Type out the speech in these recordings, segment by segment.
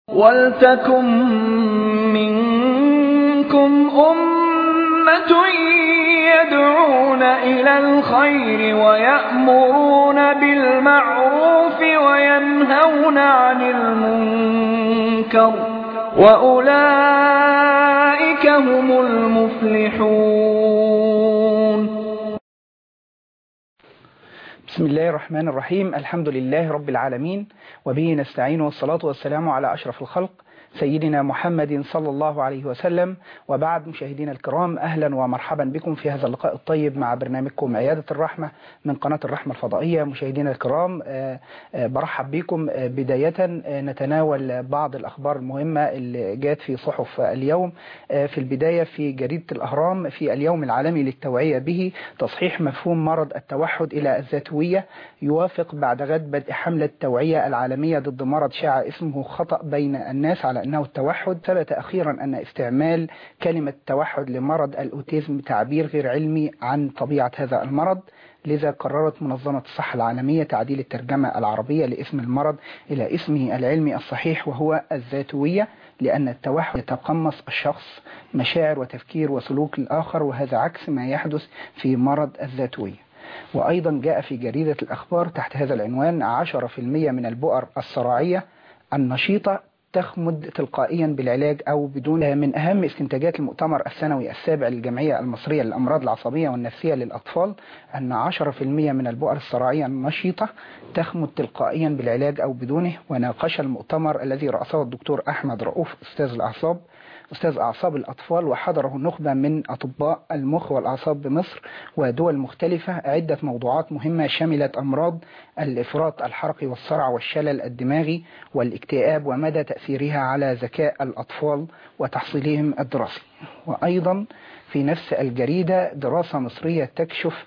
وَلْتَكُن مِّنكُمْ أُمَّةٌ يَدْعُونَ إِلَى الْخَيْرِ وَيَأْمُرُونَ بِالْمَعْرُوفِ وَيَنْهَوْنَ عَنِ الْمُنكَرِ ۚ وَأُولَٰئِكَ هُمُ الْمُفْلِحُونَ بسم الله الرحمن الرحيم الحمد لله رب العالمين وبه نستعين والصلاة والسلام على أشرف الخلق سيدنا محمد صلى الله عليه وسلم وبعد مشاهدينا الكرام أهلا ومرحبا بكم في هذا اللقاء الطيب مع برنامجكم عيادة الرحمة من قناة الرحمة الفضائية مشاهدينا الكرام برحب بكم بداية نتناول بعض الأخبار المهمة اللي جات في صحف اليوم في البداية في جريدة الأهرام في اليوم العالمي للتوعية به تصحيح مفهوم مرض التوحد إلى الذاتوية يوافق بعد غد بدء حملة التوعية العالمية ضد مرض شاع اسمه خطأ بين الناس على أنه التوحد ثبت أخيرا أن استعمال كلمة توحد لمرض الأوتيزم تعبير غير علمي عن طبيعة هذا المرض لذا قررت منظمة الصحة العالمية تعديل الترجمة العربية لاسم المرض إلى اسمه العلمي الصحيح وهو الذاتوية لأن التوحد يتقمص الشخص مشاعر وتفكير وسلوك الآخر وهذا عكس ما يحدث في مرض الذاتوية وأيضا جاء في جريدة الأخبار تحت هذا العنوان 10% من البؤر الصراعية النشيطة تخمد تلقائيا بالعلاج أو بدون من أهم استنتاجات المؤتمر السنوي السابع للجمعية المصرية للأمراض العصبية والنفسية للأطفال أن 10% من البؤر الصراعية النشيطة تخمد تلقائيا بالعلاج أو بدونه وناقش المؤتمر الذي رأسه الدكتور أحمد رؤوف أستاذ الأعصاب أستاذ أعصاب الأطفال وحضره نخبة من أطباء المخ والأعصاب بمصر ودول مختلفة عدة موضوعات مهمة شملت أمراض الإفراط الحركي والصرع والشلل الدماغي والاكتئاب ومدى تأثيرها على ذكاء الأطفال وتحصيلهم الدراسي وأيضا في نفس الجريدة دراسة مصرية تكشف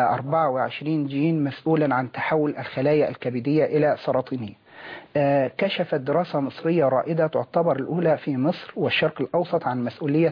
24 جين مسؤولا عن تحول الخلايا الكبدية إلى سرطانية كشفت دراسة مصرية رائدة تعتبر الأولى في مصر والشرق الأوسط عن مسؤولية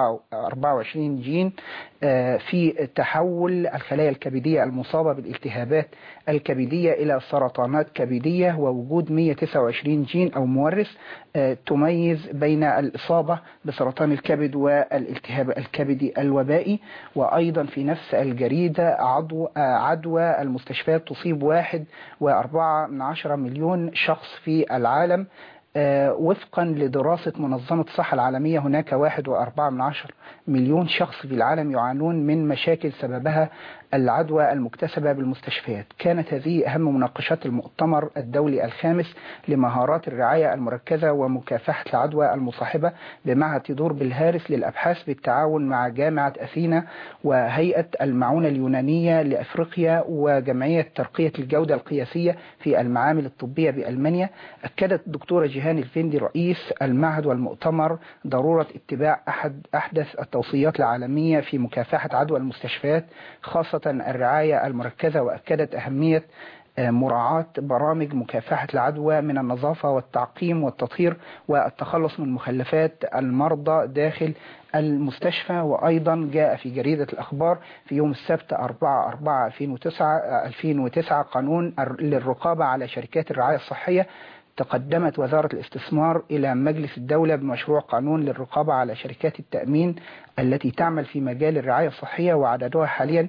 24 جين في تحول الخلايا الكبدية المصابة بالالتهابات الكبدية إلى سرطانات كبدية ووجود 129 جين أو مورث تميز بين الإصابة بسرطان الكبد والالتهاب الكبدي الوبائي وأيضا في نفس الجريدة عدو عدوى المستشفيات تصيب واحد وأربعة من عشرة مليون شخص في العالم وفقا لدراسة منظمة الصحة العالمية هناك واحد وأربعة من عشر مليون شخص في العالم يعانون من مشاكل سببها العدوى المكتسبة بالمستشفيات كانت هذه أهم مناقشات المؤتمر الدولي الخامس لمهارات الرعاية المركزة ومكافحة العدوى المصاحبة بمعهد تدور بالهارس للأبحاث بالتعاون مع جامعة أثينا وهيئة المعونة اليونانية لأفريقيا وجمعية ترقية الجودة القياسية في المعامل الطبية بألمانيا أكدت الدكتورة جيهان الفندي رئيس المعهد والمؤتمر ضرورة اتباع أحد أحدث التوصيات العالمية في مكافحة عدوى المستشفيات خاصة الرعاية المركزة وأكدت أهمية مراعاة برامج مكافحة العدوى من النظافة والتعقيم والتطهير والتخلص من مخلفات المرضى داخل المستشفى وأيضا جاء في جريدة الأخبار في يوم السبت 4 4 2009 2009 قانون للرقابة على شركات الرعاية الصحية تقدمت وزارة الاستثمار إلى مجلس الدولة بمشروع قانون للرقابة على شركات التأمين التي تعمل في مجال الرعاية الصحية وعددها حاليا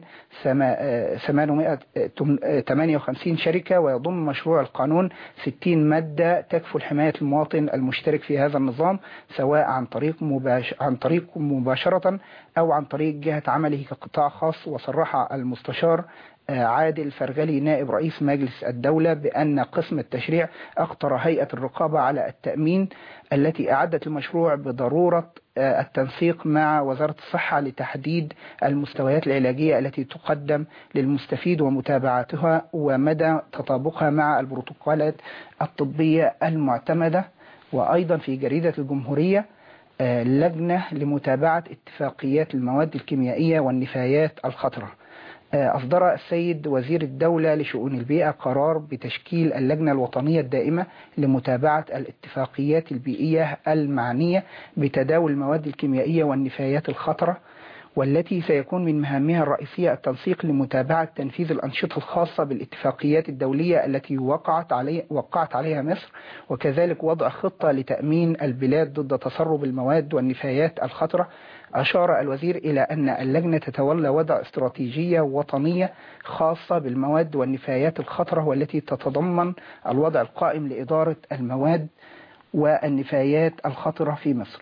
858 شركة ويضم مشروع القانون 60 مادة تكفل حماية المواطن المشترك في هذا النظام سواء عن طريق مباش... عن طريق مباشرة أو عن طريق جهة عمله كقطاع خاص وصرح المستشار عادل فرغلي نائب رئيس مجلس الدولة بأن قسم التشريع أخطر هيئة الرقابة على التأمين التي أعدت المشروع بضرورة التنسيق مع وزارة الصحة لتحديد المستويات العلاجية التي تقدم للمستفيد ومتابعتها ومدى تطابقها مع البروتوكولات الطبية المعتمدة وأيضا في جريدة الجمهورية لجنة لمتابعة اتفاقيات المواد الكيميائية والنفايات الخطرة أصدر السيد وزير الدولة لشؤون البيئة قرار بتشكيل اللجنة الوطنية الدائمة لمتابعة الاتفاقيات البيئية المعنية بتداول المواد الكيميائية والنفايات الخطرة والتي سيكون من مهامها الرئيسية التنسيق لمتابعة تنفيذ الأنشطة الخاصة بالاتفاقيات الدولية التي وقعت, علي وقعت عليها مصر وكذلك وضع خطة لتأمين البلاد ضد تسرب المواد والنفايات الخطرة أشار الوزير إلى أن اللجنة تتولى وضع استراتيجية وطنية خاصة بالمواد والنفايات الخطرة والتي تتضمن الوضع القائم لإدارة المواد والنفايات الخطرة في مصر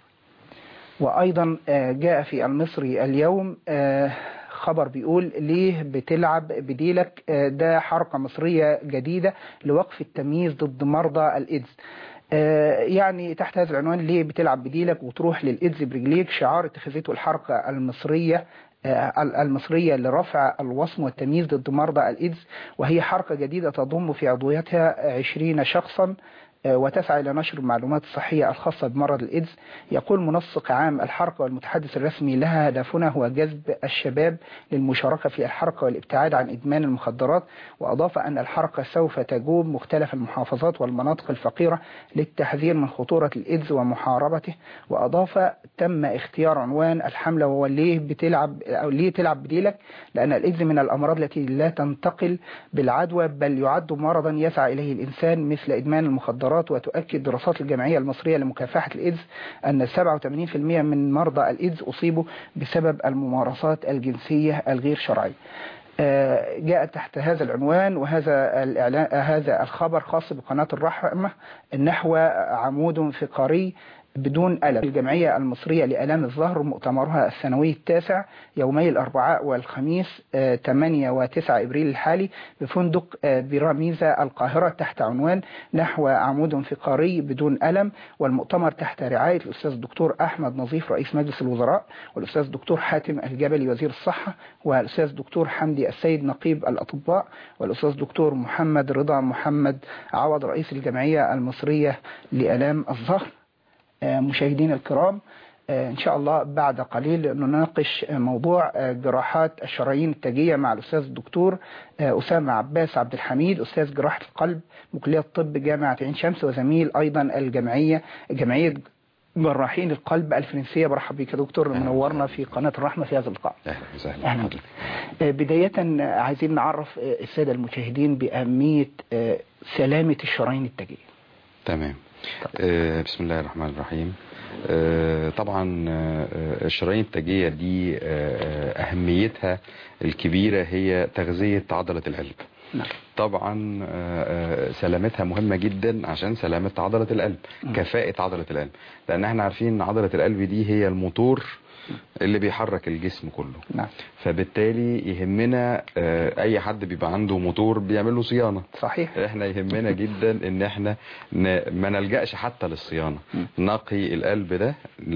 وأيضا جاء في المصري اليوم خبر بيقول ليه بتلعب بديلك ده حركة مصرية جديدة لوقف التمييز ضد مرضى الإيدز يعني تحت هذا العنوان ليه بتلعب بديلك وتروح للإيدز برجليك شعار اتخذته الحركة المصرية المصرية لرفع الوصم والتمييز ضد مرضى الإيدز وهي حركة جديدة تضم في عضويتها 20 شخصا وتسعى إلى نشر المعلومات الصحية الخاصة بمرض الإيدز يقول منسق عام الحركة والمتحدث الرسمي لها هدفنا هو جذب الشباب للمشاركة في الحركة والابتعاد عن إدمان المخدرات وأضاف أن الحركة سوف تجوب مختلف المحافظات والمناطق الفقيرة للتحذير من خطورة الإيدز ومحاربته وأضاف تم اختيار عنوان الحملة وهو ليه بتلعب أو ليه تلعب بديلك لأن الإيدز من الأمراض التي لا تنتقل بالعدوى بل يعد مرضا يسعى إليه الإنسان مثل إدمان المخدرات المخدرات وتؤكد دراسات الجمعية المصرية لمكافحة الإيدز أن 87% من مرضى الإيدز أصيبوا بسبب الممارسات الجنسية الغير شرعية جاءت تحت هذا العنوان وهذا الإعلان هذا الخبر خاص بقناة الرحمة نحو عمود فقري بدون ألم الجمعية المصرية لألام الظهر مؤتمرها السنوي التاسع يومي الأربعاء والخميس 8 و 9 إبريل الحالي بفندق براميزة القاهرة تحت عنوان نحو عمود فقاري بدون ألم والمؤتمر تحت رعاية الأستاذ الدكتور أحمد نظيف رئيس مجلس الوزراء والأستاذ الدكتور حاتم الجبلي وزير الصحة والأستاذ الدكتور حمدي السيد نقيب الأطباء والأستاذ الدكتور محمد رضا محمد عوض رئيس الجمعية المصرية لألام الظهر مشاهدينا الكرام إن شاء الله بعد قليل نناقش موضوع جراحات الشرايين التاجية مع الأستاذ الدكتور أسامة عباس عبد الحميد أستاذ جراحة القلب بكلية الطب جامعة عين شمس وزميل أيضا الجمعية جمعية جراحين القلب الفرنسية برحب بك يا دكتور منورنا في قناة الرحمة في هذا اللقاء أهلا وسهلا أهلا بداية عايزين نعرف السادة المشاهدين بأهمية سلامة الشرايين التاجية تمام آه بسم الله الرحمن الرحيم آه طبعا آه الشرايين التاجية دي أهميتها الكبيرة هي تغذية عضلة القلب نعم. طبعا سلامتها مهمة جدا عشان سلامة عضلة القلب م. كفاءة عضلة القلب لأن احنا عارفين ان عضلة القلب دي هي الموتور اللي بيحرك الجسم كله نعم. فبالتالي يهمنا اي حد بيبقى عنده موتور بيعمل له صيانة صحيح احنا يهمنا جدا ان احنا ما نلجأش حتى للصيانة م. نقي القلب ده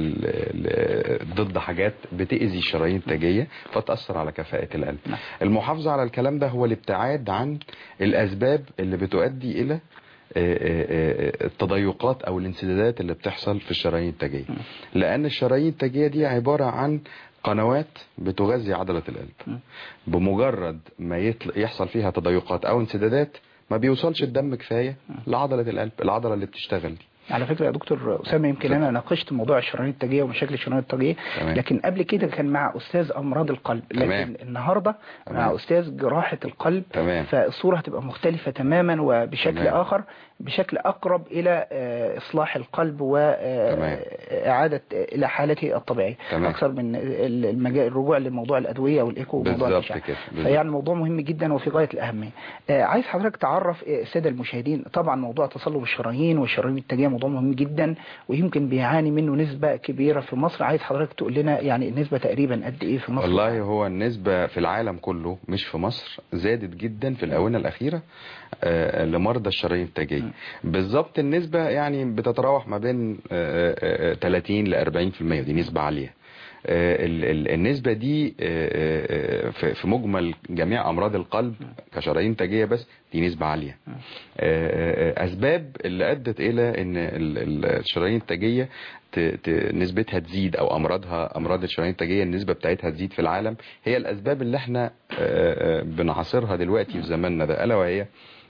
ضد حاجات بتأذي الشرايين التاجية فتأثر على كفاءة القلب نعم. المحافظة على الكلام ده هو الابتعاد عن الاسباب اللي بتؤدي الى التضيقات او الانسدادات اللي بتحصل في الشرايين التاجية لان الشرايين التاجية دي عبارة عن قنوات بتغذي عضلة القلب بمجرد ما يطل... يحصل فيها تضيقات او انسدادات ما بيوصلش الدم كفاية لعضلة القلب العضلة اللي بتشتغل دي على فكرة يا دكتور أسامة يمكن أنا ناقشت موضوع الشرايين التاجية ومشاكل الشرايين التاجية تمام. لكن قبل كده كان مع أستاذ أمراض القلب لكن تمام. النهاردة تمام. مع أستاذ جراحة القلب تمام. فالصورة هتبقى مختلفة تماما وبشكل تمام. آخر بشكل أقرب إلى آه، إصلاح القلب تمام. وإعادة إلى حالته الطبيعية تمام. أكثر من المجال الرجوع لموضوع الأدوية والإيكو وموضوع بالظبط الأشعة. كده بالظبط. فيعني موضوع مهم جدا وفي غاية الأهمية آه، عايز حضرتك تعرف آه، السادة المشاهدين طبعا موضوع تصلب الشرايين والشرايين التاجية موضوع مهم جدا ويمكن بيعاني منه نسبة كبيرة في مصر عايز حضرتك تقول لنا يعني النسبة تقريبا قد ايه في مصر والله هو النسبة في العالم كله مش في مصر زادت جدا في الآونة الأخيرة آه، لمرضى الشرايين التاجية بالظبط النسبة يعني بتتراوح ما بين آه، آه، 30 ل 40% ودي نسبة عالية آه، ال- ال- النسبة دي آه، آه، في في مجمل جميع أمراض القلب كشرايين تاجية بس دي نسبة عالية آه، آه، أسباب اللي أدت إلى أن ال- ال- الشرايين التاجية ت- ت- نسبتها تزيد أو أمراضها أمراض الشرايين التاجية النسبة بتاعتها تزيد في العالم هي الأسباب اللي احنا آه، آه، بنعاصرها دلوقتي في زماننا ده ألا وهي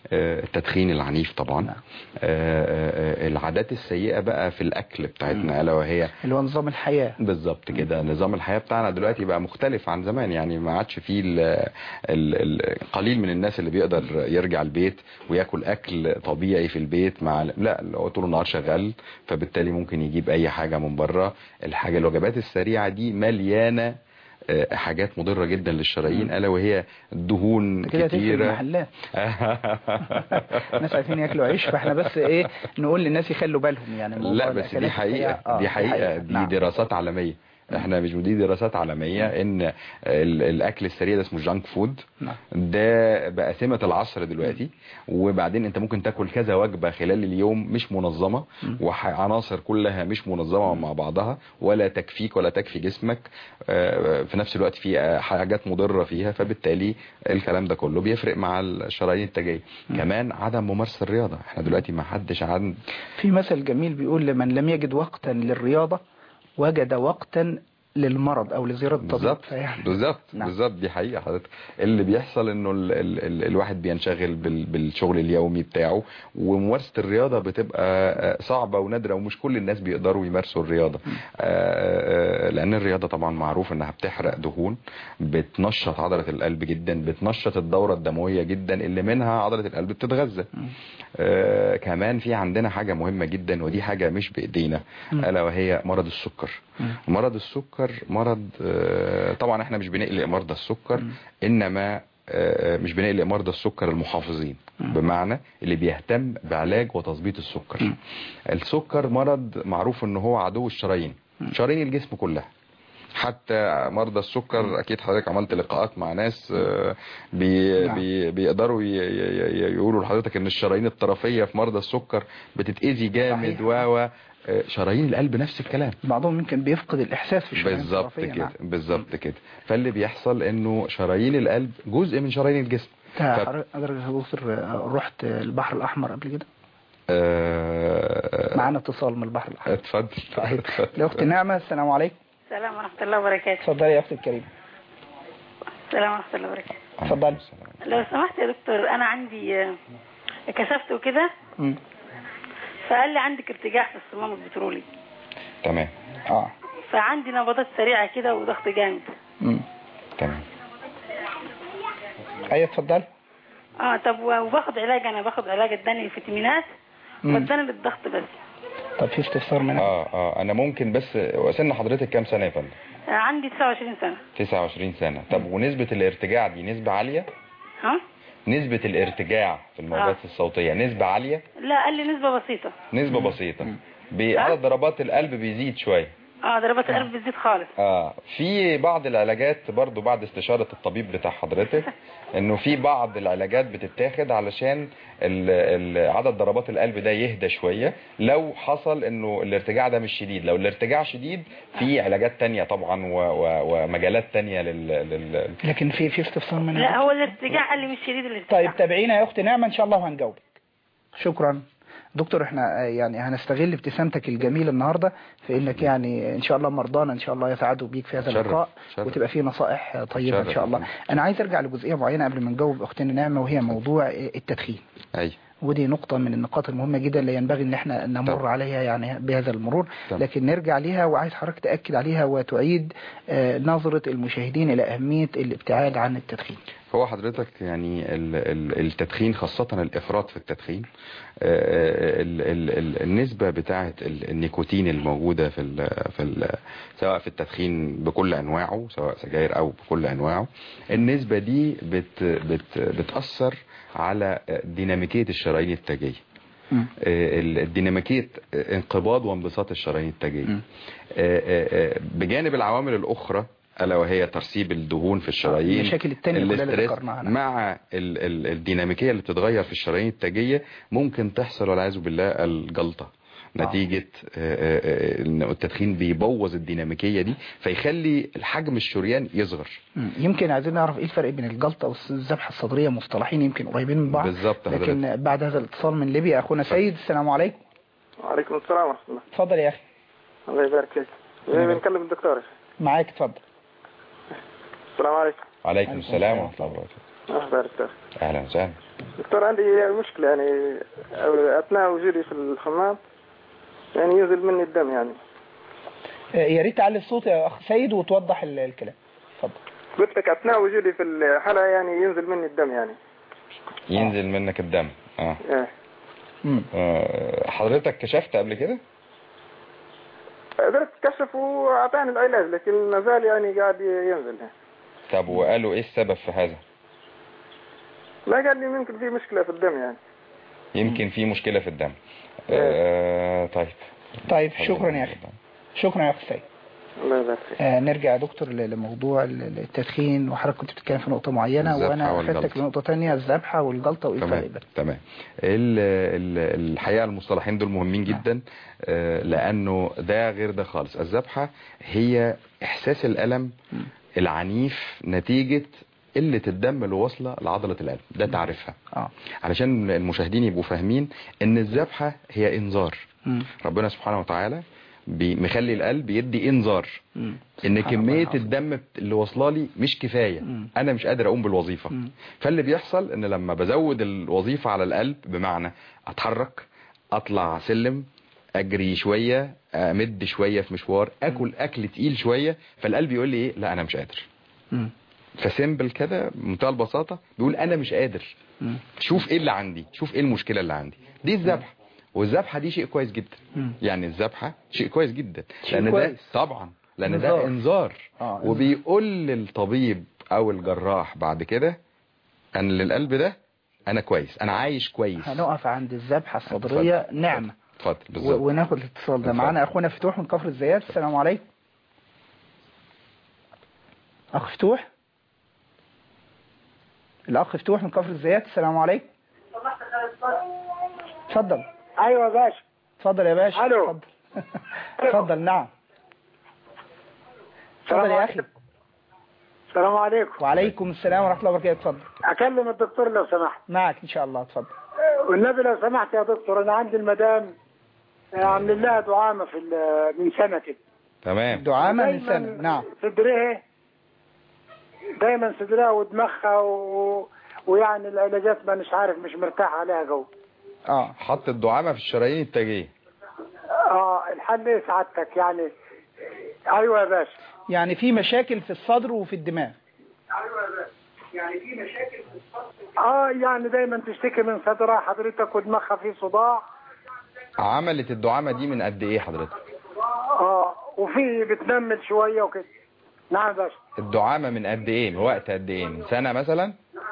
آه، التدخين العنيف طبعا نعم. آه، آه، آه، العادات السيئة بقى في الأكل بتاعتنا ألا وهي اللي هو نظام الحياة بالظبط كده نظام الحياة بتاعنا دلوقتي بقى مختلف عن زمان يعني ما عادش فيه ال- ال- القليل من الناس اللي بيقدر يرجع البيت وياكل اكل طبيعي في البيت مع لا هو طول النهار شغال فبالتالي ممكن يجيب اي حاجة من بره الحاجة الوجبات السريعة دي مليانة آه، حاجات مضرة جدا للشرايين الا وهي دهون كده هتقفل كتيرة المحلات الناس عايزين ياكلوا عيش فاحنا بس ايه نقول للناس يخلوا بالهم يعني موضوع لا بس الأكلات دي حقيقة السريعة. آه، دي حقيقة دي نعم. دراسات عالمية احنا مش دي دراسات عالمية ان ال- الاكل السريع ده اسمه جانك فود نعم. ده بقى سمة العصر دلوقتي وبعدين انت ممكن تاكل كذا وجبة خلال اليوم مش منظمة وعناصر كلها مش منظمة مع بعضها ولا تكفيك ولا تكفي جسمك آه، في نفس الوقت في آه، حاجات مضرة فيها فبالتالي الكلام ده كله بيفرق مع الشرايين التاجية كمان عدم ممارسة الرياضة احنا دلوقتي ما حدش عن في مثل جميل بيقول لمن لم يجد وقتا للرياضة وجد وقتا للمرض او لزيارة الطبيب بالظبط فيعني- بالظبط نعم. بالظبط دي حقيقة حضرتك اللي بيحصل انه ال ال ال الواحد بينشغل بال بالشغل اليومي بتاعه وممارسة الرياضة بتبقى آه، صعبة ونادرة ومش كل الناس بيقدروا يمارسوا الرياضة آه، آه، لان الرياضة طبعا معروف انها بتحرق دهون بتنشط عضلة القلب جدا بتنشط الدورة الدموية جدا اللي منها عضلة القلب بتتغذى آه، كمان في عندنا حاجة مهمة جدا ودي حاجة مش بإيدينا ألا وهي مرض السكر مرض السكر مرض آه، طبعا احنا مش بنقلق مرضى السكر انما آه، مش بنقلق مرضى السكر المحافظين بمعنى اللي بيهتم بعلاج وتظبيط السكر السكر مرض معروف ان هو عدو الشرايين شرايين الجسم كلها حتى مرضى السكر اكيد حضرتك عملت لقاءات مع ناس آه، بي نعم. بي بيقدروا ي- ي- ي- يقولوا لحضرتك ان الشرايين الطرفيه في مرضى السكر بتتاذي جامد صحيح. و و آه، شرايين القلب نفس الكلام بعضهم يمكن بيفقد الاحساس في الشرايين بالظبط الطرفية، كده نعم. بالظبط كده فاللي بيحصل انه شرايين القلب جزء من شرايين الجسم انت ف- حضرتك حضرتك يا دكتور آه، رحت البحر الاحمر قبل كده آه، معانا اتصال من البحر الاحمر اتفضل طيب الاخت نعمه السلام عليكم السلام ورحمة الله وبركاته اتفضلي يا اختي الكريمه السلام ورحمة الله وبركاته اتفضلي لو سمحت يا دكتور أنا عندي آه، كشفت وكده مم. فقال لي عندك ارتجاع في الصمام البترولي تمام اه فعندي نبضات سريعة كده وضغط جامد مم. تمام ايوه اتفضلي اه طب و- وباخد علاج أنا باخد علاج اداني فيتامينات مم. واداني للضغط بس طب في استفسار منك اه اه انا ممكن بس سن حضرتك كام سنه يا فندم آه عندي 29 سنة 29 سنه طب ونسبه الارتجاع دي نسبه عاليه ها نسبه الارتجاع في الموجات آه. الصوتيه نسبه عاليه لا قال لي نسبة بسيطة نسبه بسيطه عدد ضربات القلب بيزيد شويه اه ضربات القلب بتزيد خالص اه في بعض العلاجات برضو بعد استشارة الطبيب بتاع حضرتك انه في بعض العلاجات بتتاخد علشان ال- ال- عدد ضربات القلب ده يهدى شوية لو حصل انه الارتجاع ده مش شديد لو الارتجاع شديد في علاجات تانية طبعا و- و- ومجالات تانية لل, لل... لكن في في استفسار منك لا هو الارتجاع قال لي مش شديد الارتجاع طيب تابعينا يا اختي نعمه ان شاء الله وهنجاوبك شكرا دكتور احنا آه، يعني هنستغل ابتسامتك الجميله النهارده في انك يعني ان شاء الله مرضانا ان شاء الله يسعدوا بيك في هذا شرف، اللقاء شرف. وتبقى فيه نصائح طيبه ان شرف. شاء الله انا عايز ارجع لجزئيه معينه قبل ما نجاوب اختنا نعمه وهي موضوع آه، التدخين اي ودي نقطة من النقاط المهمة جدا اللي ينبغي ان احنا نمر طبعا. عليها يعني بهذا المرور طبعا. لكن نرجع ليها وعايز حضرتك تأكد عليها وتعيد آه، نظرة المشاهدين الى اهمية الابتعاد عن التدخين هو حضرتك يعني ال- ال- التدخين خاصة الإفراط في التدخين آه، ال- ال- ال- النسبة بتاعة ال- النيكوتين الموجودة في ال في ال سواء في التدخين بكل أنواعه سواء سجاير أو بكل أنواعه النسبة دي بت بت بتأثر على ديناميكية الشرايين التاجية مم. آه، ال- الديناميكية آه، انقباض وانبساط الشرايين التاجية مم. آه، آه، آه، بجانب العوامل الأخرى ألا وهي ترسيب الدهون في الشرايين المشاكل التانية كلها اللي الاسترس ذكرناها نعم. مع ال ال الديناميكية اللي بتتغير في الشرايين التاجية ممكن تحصل والعياذ بالله الجلطة نتيجة آه، آه، آه، ان التدخين بيبوظ الديناميكية دي فيخلي الحجم الشريان يصغر مم. يمكن عايزين نعرف ايه الفرق بين الجلطة والذبحة الصدرية مصطلحين يمكن قريبين من بعض بالظبط حضرتك. لكن بعد هذا الاتصال من ليبيا اخونا سيد السلام عليكم وعليكم السلام ورحمة الله اتفضل يا اخي الله يبارك فيك يبارك. بنكلم الدكتور معاك اتفضل السلام عليكم عليكم عليكم السلام السلام. ورحمة الله وبركاته الله يبارك فيك اهلا وسهلا دكتور عندي مشكلة يعني أثناء وجودي في الحمام يعني ينزل مني الدم يعني آه، يا ريت تعلي الصوت يا اخ سيد وتوضح ال- الكلام اتفضل قلت لك أثناء وجودي في الحلقة يعني ينزل مني الدم يعني ينزل منك الدم اه إيه. مم. آه، حضرتك كشفت قبل كده قدرت كشف وأعطاني العلاج لكن ما زال يعني قاعد ينزل طب وقالوا ايه السبب في هذا لا قال لي ممكن في مشكلة في الدم يعني يمكن في مشكلة في الدم آه طيب طيب شكرا يا اخي شكرا يا اخ سيد الله يبارك فيك آه نرجع يا دكتور ل- لموضوع ال- التدخين وحضرتك كنت بتتكلم في نقطة معينة الذبحة وانا والجلطة. اخذتك لنقطة تانية الذبحة والجلطة وايه الفرق تمام بينهم تمام ال- ال- الحقيقه المصطلحين دول مهمين جدا آه، لانه ده غير ده خالص الذبحه هي احساس الالم العنيف نتيجه قله الدم اللي واصله لعضله القلب ده تعريفها اه علشان المشاهدين يبقوا فاهمين ان الذبحه هي انذار مم. ربنا سبحانه وتعالى بي- مخلي القلب يدي انذار مم. ان سبحان الله كمية العظيم. الدم بت- اللي واصله لي مش كفاية مم. انا مش قادر اقوم بالوظيفة مم. فاللي بيحصل ان لما بزود الوظيفة على القلب بمعنى اتحرك اطلع سلم اجري شوية امد شوية في مشوار اكل اكل تقيل شوية فالقلب يقول لي ايه لا انا مش قادر مم. فسيمبل كده بمنتهى البساطة بيقول انا مش قادر مم. شوف ايه اللي عندي شوف ايه المشكلة اللي عندي دي الذبحة والذبحة دي شيء كويس جدا مم. يعني الذبحة شيء كويس جدا شيء لان ده كويس. طبعا لان إنذار. ده انذار آه، وبيقول للطبيب او الجراح بعد كده ان للقلب ده انا كويس انا عايش كويس هنقف عند الذبحة الصدرية اتفضل. نعمة اتفضل و- بالظبط وناخد الاتصال ده اتفضل. معانا اخونا فتوح من كفر الزيات السلام عليكم اخ فتوح الاخ فتوح من كفر الزيات السلام عليكم اتفضل ايوه يا باشا اتفضل يا باشا ألو. اتفضل اتفضل نعم اتفضل يا اخي السلام عليكم وعليكم السلام ورحمه الله وبركاته اتفضل اكلم الدكتور لو سمحت معك ان شاء الله اتفضل والنبي لو سمحت يا دكتور انا عندي المدام آه، عامل لها دعامه في ال- من سنه كده تمام دعامه من دايماً سنه نعم صدرها دايما صدرها ودماغها و... ويعني العلاجات ما مش عارف مش مرتاح عليها جو اه حط الدعامة في الشرايين التاجية اه الحل ايه سعادتك يعني ايوه يا باشا يعني في مشاكل في الصدر وفي الدماغ اه يعني دايما تشتكي من صدرها حضرتك ودماغها فيه صداع عملت الدعامة دي من قد ايه حضرتك اه وفي بتنمل شويه وكده نعم يا باشا الدعامة من قد ايه من وقت قد ايه من سنة مثلا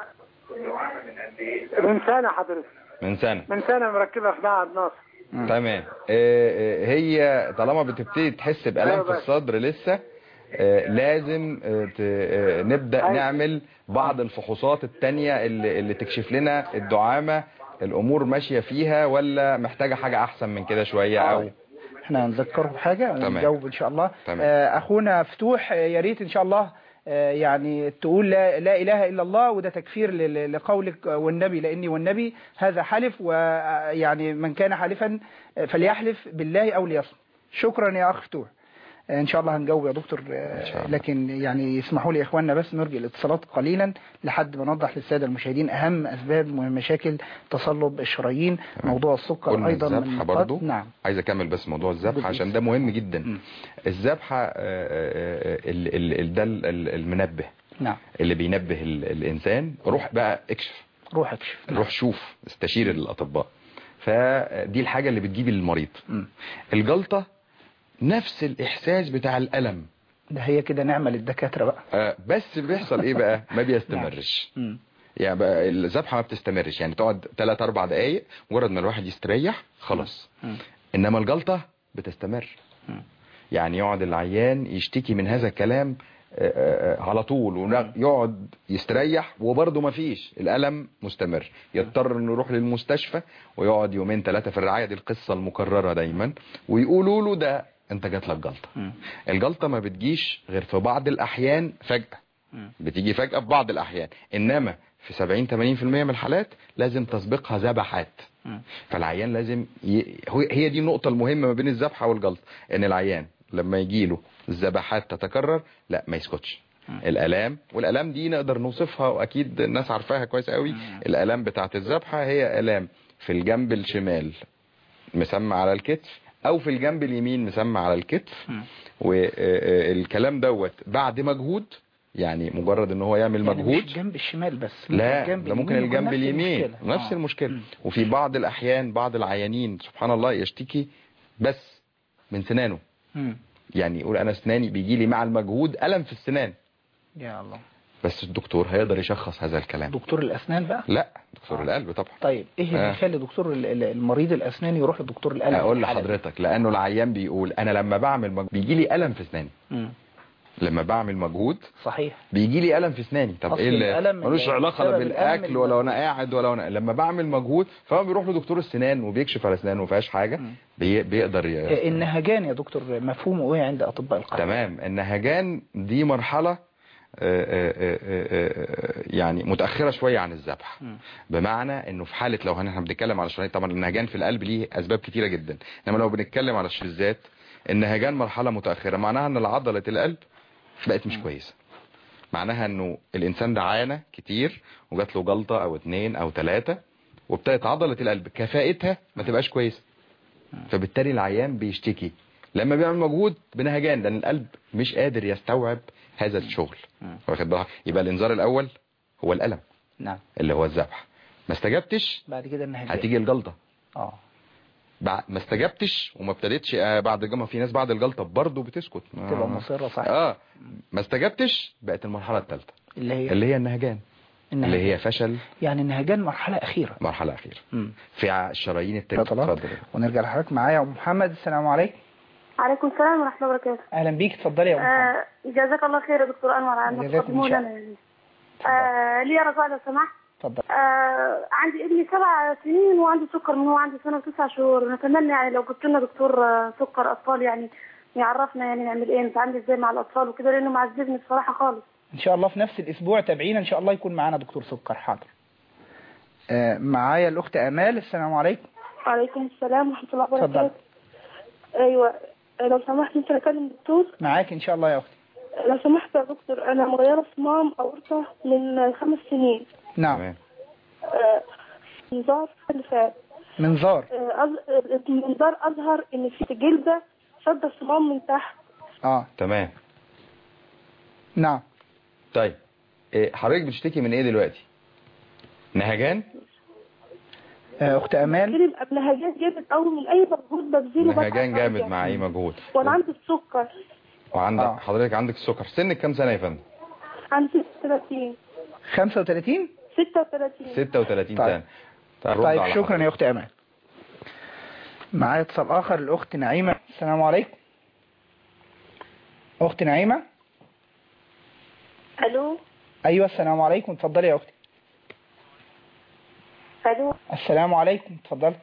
من سنه حضرتك من سنة من سنه مركبه في معهد ناصر تمام آه، آه، هي طالما بتبتدي تحس بألم أيوة في بس. الصدر لسه آه، لازم آه، ت- آه، نبدأ أيوة. نعمل بعض الفحوصات التانية اللي, اللي تكشف لنا الدعامة الأمور ماشية فيها ولا محتاجة حاجة أحسن من كده شوية أو احنا هنذكره بحاجة تمام. ونجاوب ان شاء الله تمام. آه، اخونا فتوح آه، يا ريت ان شاء الله آه، يعني تقول لا, لا اله الا الله وده تكفير ل- لقولك آه، والنبي لاني والنبي هذا حلف ويعني من كان حالفا آه، فليحلف بالله او ليصمت شكرا يا اخ فتوح آه، ان شاء الله هنجاوب يا دكتور آه، إن شاء الله. لكن يعني يسمحوا لي يا اخواننا بس نرجع الاتصالات قليلا لحد ما نوضح للساده المشاهدين اهم اسباب مشاكل تصلب الشرايين موضوع السكر قلنا ايضا من الذبحة النقاط. برضو نعم عايز أكمل بس موضوع الذبحة بالظبط. عشان ده مهم جدا مم. الذبحة آه، آه، آه، ال- ال- ال- ده ال- ال- المنبه نعم اللي بينبه ال- الإنسان روح بقى اكشف روح اكشف روح شوف استشير الأطباء فدي الحاجة اللي بتجيب المريض مم. الجلطة نفس الإحساس بتاع الألم ده هي كده نعمة للدكاترة بقى آه، بس بيحصل ايه بقى ما بيستمرش مم. يعني بقى الذبحه ما بتستمرش يعني تقعد 3 4 دقائق مجرد ما الواحد يستريح خلاص مم. انما الجلطه بتستمر مم. يعني يقعد العيان يشتكي من هذا الكلام آه، آه، آه، على طول ويقعد يستريح وبرضه ما فيش الألم مستمر يضطر انه يروح للمستشفى ويقعد يومين ثلاثة في الرعاية دي القصة المكررة دايما ويقولوا له ده انت جات لك جلطة مم. الجلطة ما بتجيش غير في بعض الأحيان فجأة مم. بتيجي فجأة في بعض الأحيان إنما في 70 80% من الحالات لازم تسبقها ذبحات مم. فالعيان لازم ي... هو- هي دي النقطة المهمة ما بين الذبحة والجلطة إن العيان لما يجي له الذبحات تتكرر لا ما يسكتش الالام والالام دي نقدر نوصفها واكيد الناس عارفاها كويس قوي الالام بتاعت الذبحه هي الام في الجنب الشمال مسمى على الكتف او في الجنب اليمين مسمى على الكتف والكلام دوت بعد مجهود يعني مجرد ان هو يعمل يعني مجهود مش الجنب الشمال بس لا الجنب ده ممكن اليمين يكون الجنب نفس اليمين المشكلة. نفس آه. المشكلة مم. وفي بعض الأحيان بعض العيانين سبحان الله يشتكي بس من سنانه مم. يعني يقول أنا سناني بيجي لي مع المجهود ألم في السنان يا الله بس الدكتور هيقدر يشخص هذا الكلام دكتور الاسنان بقى لا دكتور القلب طبعا طيب ايه اللي آه. يخلي دكتور ال- ال- المريض الاسنان يروح لدكتور القلب اقول في الحالة دي؟ لحضرتك لانه العيان بيقول انا لما بعمل مجهود بيجي لي الم في اسناني مم. لما بعمل مجهود صحيح بيجي لي الم في اسناني طب أصل ايه اللي الألم ملوش اللي علاقه لا بسبب الألم بالاكل ولا وانا المجهود. قاعد ولا وانا لما بعمل مجهود فهو بيروح لدكتور السنان وبيكشف على اسنانه ما فيهاش حاجه بي... بيقدر ي... آه، النهجان يا دكتور مفهومه ايه عند اطباء القلب تمام النهجان دي مرحلة آه، آه، آه، آه، يعني متأخرة شوية عن الذبح مم. بمعنى انه في حالة لو احنا بنتكلم على شرايين طبعا النهجان في القلب ليه اسباب كتيرة جدا انما لو بنتكلم على الشذات النهجان مرحلة متأخرة معناها ان عضلة القلب بقت مش كويسة معناها انه الانسان ده عانى كتير وجات له جلطة او اتنين او تلاتة وابتدت عضلة القلب كفاءتها ما تبقاش كويسة فبالتالي العيان بيشتكي لما بيعمل مجهود بنهجان لان القلب مش قادر يستوعب هذا الشغل واخد بالك يبقى الانذار الاول هو الالم نعم اللي هو الذبح ما استجبتش بعد كده النهجان هتيجي الجلطه اه بع- ما استجبتش وما ابتدتش آه، بعد الجلطه في ناس بعد الجلطه برضه بتسكت ما- تبقى مصرة صحيح اه ما استجبتش بقت المرحله الثالثه اللي هي اللي هي النهجان النهجان. اللي هي فشل يعني النهجان مرحلة أخيرة مرحله اخيره مم. في ع- الشرايين التانية فضلات. اتفضل ونرجع لحضرتك معايا يا أم محمد السلام عليكم عليكم السلام ورحمة الله وبركاته أهلا بيك اتفضلي يا أم محمد آه جزاك الله خير يا دكتور أنور على أنك جزاكم تقدموا إن شاء لنا يعني. آه لي رجاء لو سمحت اتفضل آه عندي ابني سبع سنين وعنده سكر من هو عنده سنة وتسع شهور نتمنى يعني لو جبت لنا دكتور آه، سكر أطفال يعني يعرفنا يعني نعمل ايه نتعامل ازاي مع الأطفال وكده لأنه معذبني الصراحة خالص إن شاء الله في نفس الأسبوع تابعينا إن شاء الله يكون معانا دكتور سكر حاضر آه معايا الأخت أمال السلام عليكم وعليكم السلام ورحمة الله اتفضل. وبركاته أيوة لو سمحت ممكن أكلم دكتور معاك إن شاء الله يا أختي لو سمحت يا دكتور أنا مغيرة صمام أورطة من خمس سنين نعم تمام آه، نظام اللي فات منظار آه، أظ- المنظار أظهر إن في جلدة شد الصمام من تحت اه تمام نعم طيب إيه، حضرتك بتشتكي من ايه دلوقتي نهجان آه أخت أمال بجيلي بقى بنهجان جامد قوي من أي مجهود ببذله بتعب نهجان جامد أرجع. مع اي مجهود وأنا عندي السكر وعندك آه. حضرتك عندك السكر سنك كام سنه يا فندم عندي 36 35 36 36 طيب. سنه طيب, رد طيب على شكرا حضرتك. يا أخت أمال معايا اتصال آخر الأخت نعيمة السلام عليكم أخت نعيمة ألو أيوة السلام عليكم اتفضلي يا أختي ألو السلام عليكم اتفضلي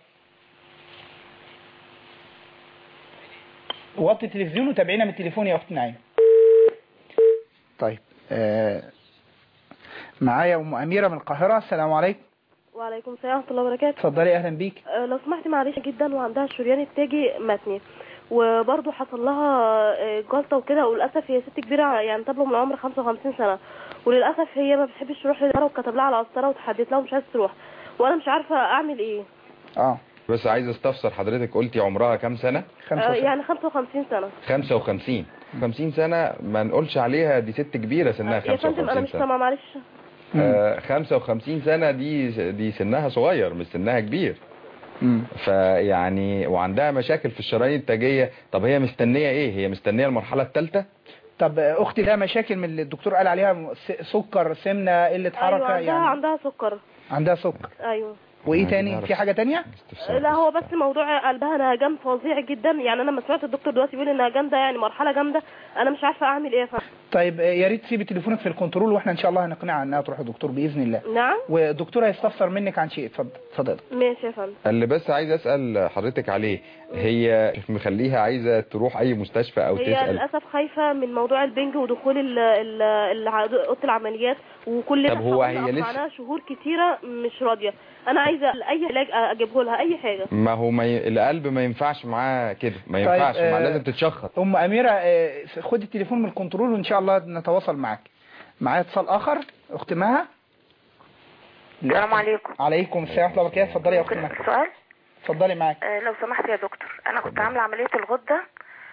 وطي التلفزيون وتابعينا من التليفون يا أخت نعيمة طيب آه معايا أم أميرة من القاهرة السلام عليكم وعليكم السلام ورحمة الله وبركاته اتفضلي أهلا بيك أه، لو سمحتي معلش جدا وعندها الشريان التاجي متني وبرضه حصل لها أه، جلطة وكده وللأسف هي ست كبيرة يعني تبلغ من العمر 55 سنة وللأسف هي ما بتحبش تروح للدكتور وكتب لها على قسطرة وتحدد لها ومش عايزة تروح وأنا مش عارفة أعمل إيه اه بس عايز استفسر حضرتك قلتي عمرها كام سنة أه، خمسة وسبعين. يعني 55 سنة 55 50 سنة ما نقولش عليها دي ست كبيرة سنها يا فندم أنا 55 مش سنة سامعة معلش آه 55 سنة دي دي سنها صغير مش سنها كبير مم. فيعني وعندها مشاكل في الشرايين التاجية طب هي مستنية ايه هي مستنية المرحلة الثالثة طب آه، أختي لها مشاكل من اللي الدكتور قال عليها س- سكر سمنة قلة حركة أيوة عندها يعني عندها سكر عندها سكر أيوة وإيه عايزين تاني نعرف. في حاجة تانية استفسار لا هو بس موضوع قلبها نهجان فظيع جدا يعني انا لما سمعت الدكتور دلوقتي بيقول النهجان ده يعني مرحله جامده انا مش عارفه اعمل ايه يا فندم طيب آه، يا ريت تسيبي تليفونك في الكنترول واحنا ان شاء الله هنقنعها انها تروح للدكتور باذن الله نعم والدكتور هيستفسر منك عن شيء اتفضل اتفضل ماشي يا فندم اللي بس عايز اسأل حضرتك عليه هي مخليها عايزة تروح اي مستشفى او هي تسأل للاسف خايفه من موضوع البنج ودخول ال- ال- الع- اوضه العمليات وكل طب ده هو حاولنا هي لسه- أقنعناها شهور كتيره مش راضيه انا عايزه اي علاج اجيبه لها اي حاجه ما هو ما ي... القلب ما ينفعش معاه كده ما طيب، ينفعش آه، ما لازم تتشخص ام اميره آه، خدي التليفون من الكنترول وان شاء الله نتواصل معاك معايا اتصال اخر اخت مها السلام عليكم عليكم السلام ورحمه الله وبركاته اتفضلي يا اخت ممكن مها سؤال اتفضلي معاك آه لو سمحت يا دكتور انا كنت عامله عمليه الغده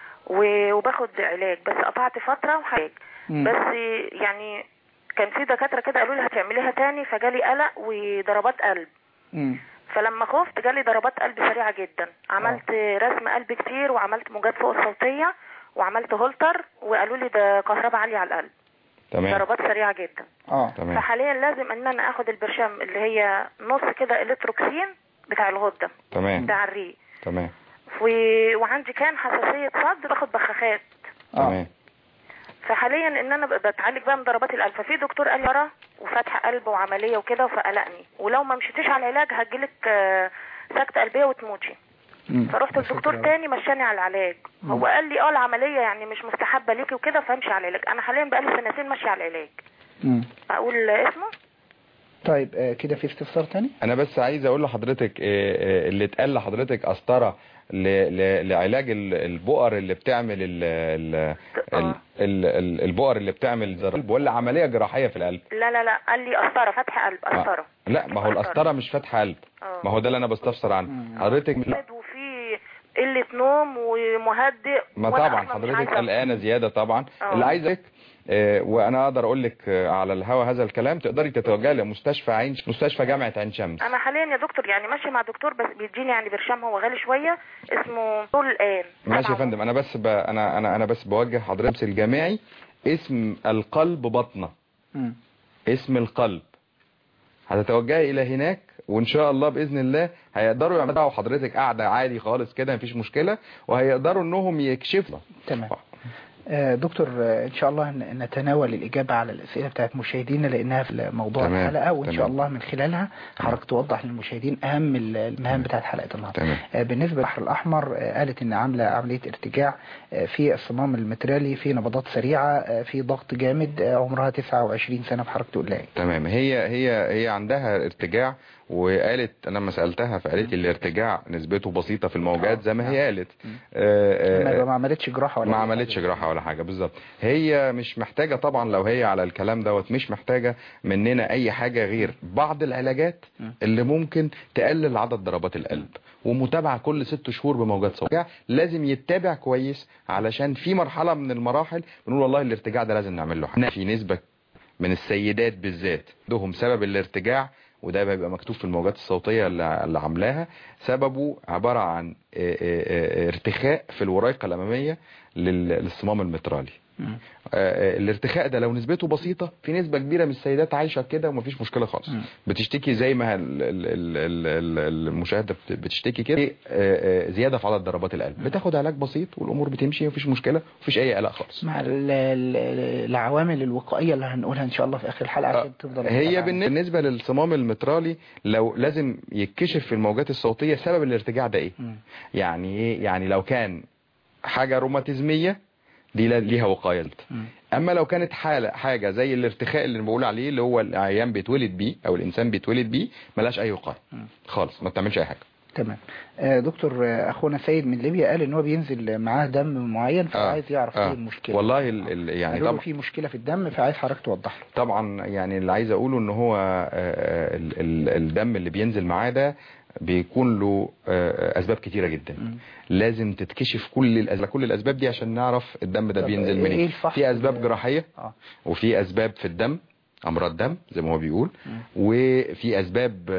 و- وباخد علاج بس قطعت فتره وحاجه مم. بس يعني كان في دكاتره كده قالوا لي هتعمليها تاني فجالي قلق وضربات قلب مم. فلما خفت جالي ضربات قلب سريعه جدا عملت رسم قلب كتير وعملت موجات فوق الصوتيه وعملت هولتر وقالوا لي ده كهرباء عاليه على القلب تمام ضربات سريعه جدا اه تمام فحاليا لازم ان انا اخد البرشام اللي هي نص كده الكتروكسين بتاع الغده تمام بتاع الريق تمام و... وعندي كان حساسيه صدر باخد بخاخات اه تمام فحاليا ان انا ب- بتعالج بقى من ضربات القلب ففي دكتور قال لي ورا وفتح قلب وعمليه وكده فقلقني ولو ما مشيتيش على العلاج هتجيلك آه، سكته قلبيه وتموتي مم. فرحت لدكتور تاني مشاني على العلاج هو قال لي اه العمليه يعني مش مستحبه ليكي وكده فامشي على العلاج انا حاليا بقالي سنتين ماشيه على العلاج مم. اقول اسمه طيب آه، كده في استفسار تاني انا بس عايز اقول لحضرتك آه، آه، اللي اتقال لحضرتك قسطره ل- ل- لعلاج ال- البؤر اللي بتعمل ال- ال- ال- ال- ال- البؤر اللي بتعمل زر القلب ولا عمليه جراحيه في القلب لا لا لا قال لي قسطره فتح قلب آه. قسطره لا ما هو القسطره مش فتح قلب اه. ما هو ده اللي انا بستفسر عنه حضرتك وفي قله نوم ومهدئ ما وأنا طبعا أصلاً مش حضرتك عايزة قلقانه زياده طبعا اه. اللي عايزك آه، وانا اقدر اقول لك آه، على الهوا هذا الكلام تقدري تتوجهي لمستشفى عين مستشفى جامعه عين شمس انا حاليا يا دكتور يعني ماشيه مع دكتور بس بيديني يعني برشام هو غالي شويه اسمه طول الان ماشي يا فندم انا بس ب... انا انا انا بس بوجه حضرتك الجامعي اسم القلب بطنه مم. اسم القلب هتتوجهي الى هناك وان شاء الله باذن الله هيقدروا يعملوا حضرتك قاعده عادي خالص كده مفيش مشكله وهيقدروا انهم يكشفوا تمام آه، دكتور آه، ان شاء الله ن- نتناول الاجابه على الاسئله بتاعت مشاهدينا لانها في موضوع تمام، الحلقه وان شاء تمام. الله من خلالها حضرتك توضح للمشاهدين اهم ال- المهام بتاعت حلقه النهارده تمام آه، بالنسبه للبحر الاحمر آه، قالت ان عامله عمليه ارتجاع آه، في الصمام المترالي في نبضات سريعه آه، في ضغط جامد آه، عمرها 29 سنه في حركه تقول لها إيه؟ تمام هي هي هي عندها ارتجاع وقالت انا لما سالتها فقالت لي الارتجاع نسبته بسيطه في الموجات زي ما هي قالت آه، ما آه، ما عملتش جراحه ولا ما أي عملتش حاجة. جراحه ولا حاجه بالظبط هي مش محتاجه طبعا لو هي على الكلام دوت مش محتاجه مننا اي حاجه غير بعض العلاجات اللي ممكن تقلل عدد ضربات القلب ومتابعه كل ست شهور بموجات صوتيه لازم يتابع كويس علشان في مرحله من المراحل بنقول والله الارتجاع ده لازم نعمل له حاجه في نسبه من السيدات بالذات عندهم سبب الارتجاع وده بيبقى مكتوب في الموجات الصوتية اللي اللي عاملاها سببه عبارة عن اه، اه، اه، ارتخاء في الورايقة الأمامية لل- للصمام المترالي مم. اه، اه، الارتخاء ده لو نسبته بسيطة في نسبة كبيرة من السيدات عايشة كده ومفيش مشكلة خالص مم. بتشتكي زي ما ال- ال- ال- ال- ال- المشاهدة بت- بتشتكي كده اه، اه، زيادة في عدد ضربات القلب بتاخد علاج بسيط والأمور بتمشي مفيش مشكلة مفيش أي قلق خالص مع ال- ال- العوامل الوقائيه اللي هنقولها ان شاء الله في اخر الحلقه عشان تفضل هي متابعة. بالنسبة للصمام المترالي لو لازم يتكشف في الموجات الصوتية سبب الارتجاع ده ايه مم. يعني ايه يعني لو كان حاجة روماتيزمية دي لا- ليها وقاية مم. اما لو كانت حالة حاجة زي الارتخاء اللي بقول عليه اللي هو العيان بيتولد بيه او الانسان بيتولد بيه ملاش اي وقاية مم. خالص ما بتعملش اي حاجة تمام آه، دكتور آه، اخونا سيد من ليبيا قال ان هو بينزل معاه دم معين فعايز يعرف ايه المشكله والله ال ال يعني قالوا له طبعا في مشكله في الدم فعايز حضرتك توضح له طبعا يعني اللي عايز اقوله ان هو آه، آه، ال- ال- الدم اللي بينزل معاه ده بيكون له آه، اسباب كتيره جدا مم. لازم تتكشف كل الاسباب كل الاسباب دي عشان نعرف الدم ده طب بينزل إيه منين الفحص في اسباب اللي- جراحيه اه وفي اسباب في الدم امراض دم زي ما هو بيقول مم. وفي اسباب آه،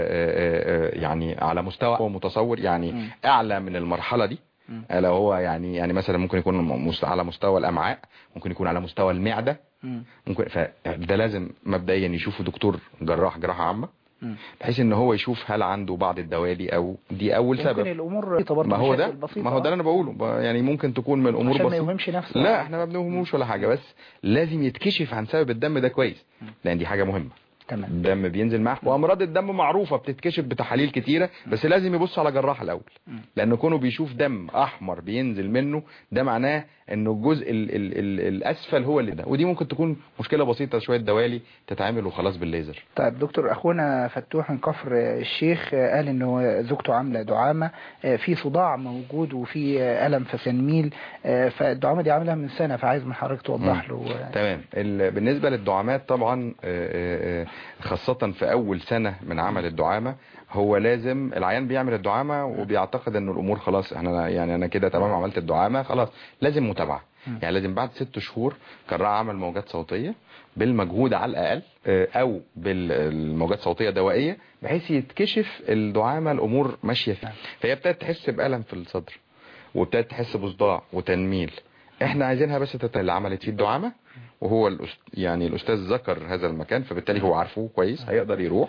آه، آه، يعني على مستوى هو متصور يعني مم. اعلى من المرحله دي مم. الا هو يعني يعني مثلا ممكن يكون مست- على مستوى الامعاء ممكن يكون على مستوى المعده مم. ممكن فده لازم مبدئيا يشوفه دكتور جراح جراحه عامه مم. بحيث ان هو يشوف هل عنده بعض الدوالي او دي اول ممكن سبب الامور بسيطه برضه ما هو ده مشاكل بسيطة. ما هو ده اللي انا بقوله ب- يعني ممكن تكون من الامور عشان ما بسيطه يوهمش نفسه لا احنا ما بنوهموش ولا حاجه بس لازم يتكشف عن سبب الدم ده كويس لان دي حاجه مهمه تمام الدم بينزل معاه وامراض الدم معروفه بتتكشف بتحاليل كتيره بس لازم يبص على جراح الاول لان كونه بيشوف دم احمر بينزل منه ده معناه انه الجزء ال ال ال الاسفل هو اللي ده ودي ممكن تكون مشكله بسيطه شويه دوالي تتعمل وخلاص بالليزر طيب دكتور اخونا فتوح من كفر الشيخ قال انه زوجته عامله دعامه في صداع موجود وفي الم في سنميل فالدعامه دي عاملها من سنه فعايز من حضرتك توضح له تمام ال- بالنسبه للدعامات طبعا آه، آه، آه، خاصه في اول سنه من عمل الدعامه هو لازم العيان بيعمل الدعامه وبيعتقد ان الامور خلاص احنا يعني انا كده تمام عملت الدعامه خلاص لازم متابعه يعني لازم بعد ست شهور كراع عمل موجات صوتيه بالمجهود على الاقل آه، او بالموجات صوتيه دوائيه بحيث يتكشف الدعامه الامور ماشيه فيها فهي ابتدت تحس بالم في الصدر وابتدت تحس بصداع وتنميل احنا عايزينها بس تت... اللي عملت فيه الدعامه وهو الأست... يعني الاستاذ ذكر هذا المكان فبالتالي هو عارفه كويس هيقدر يروح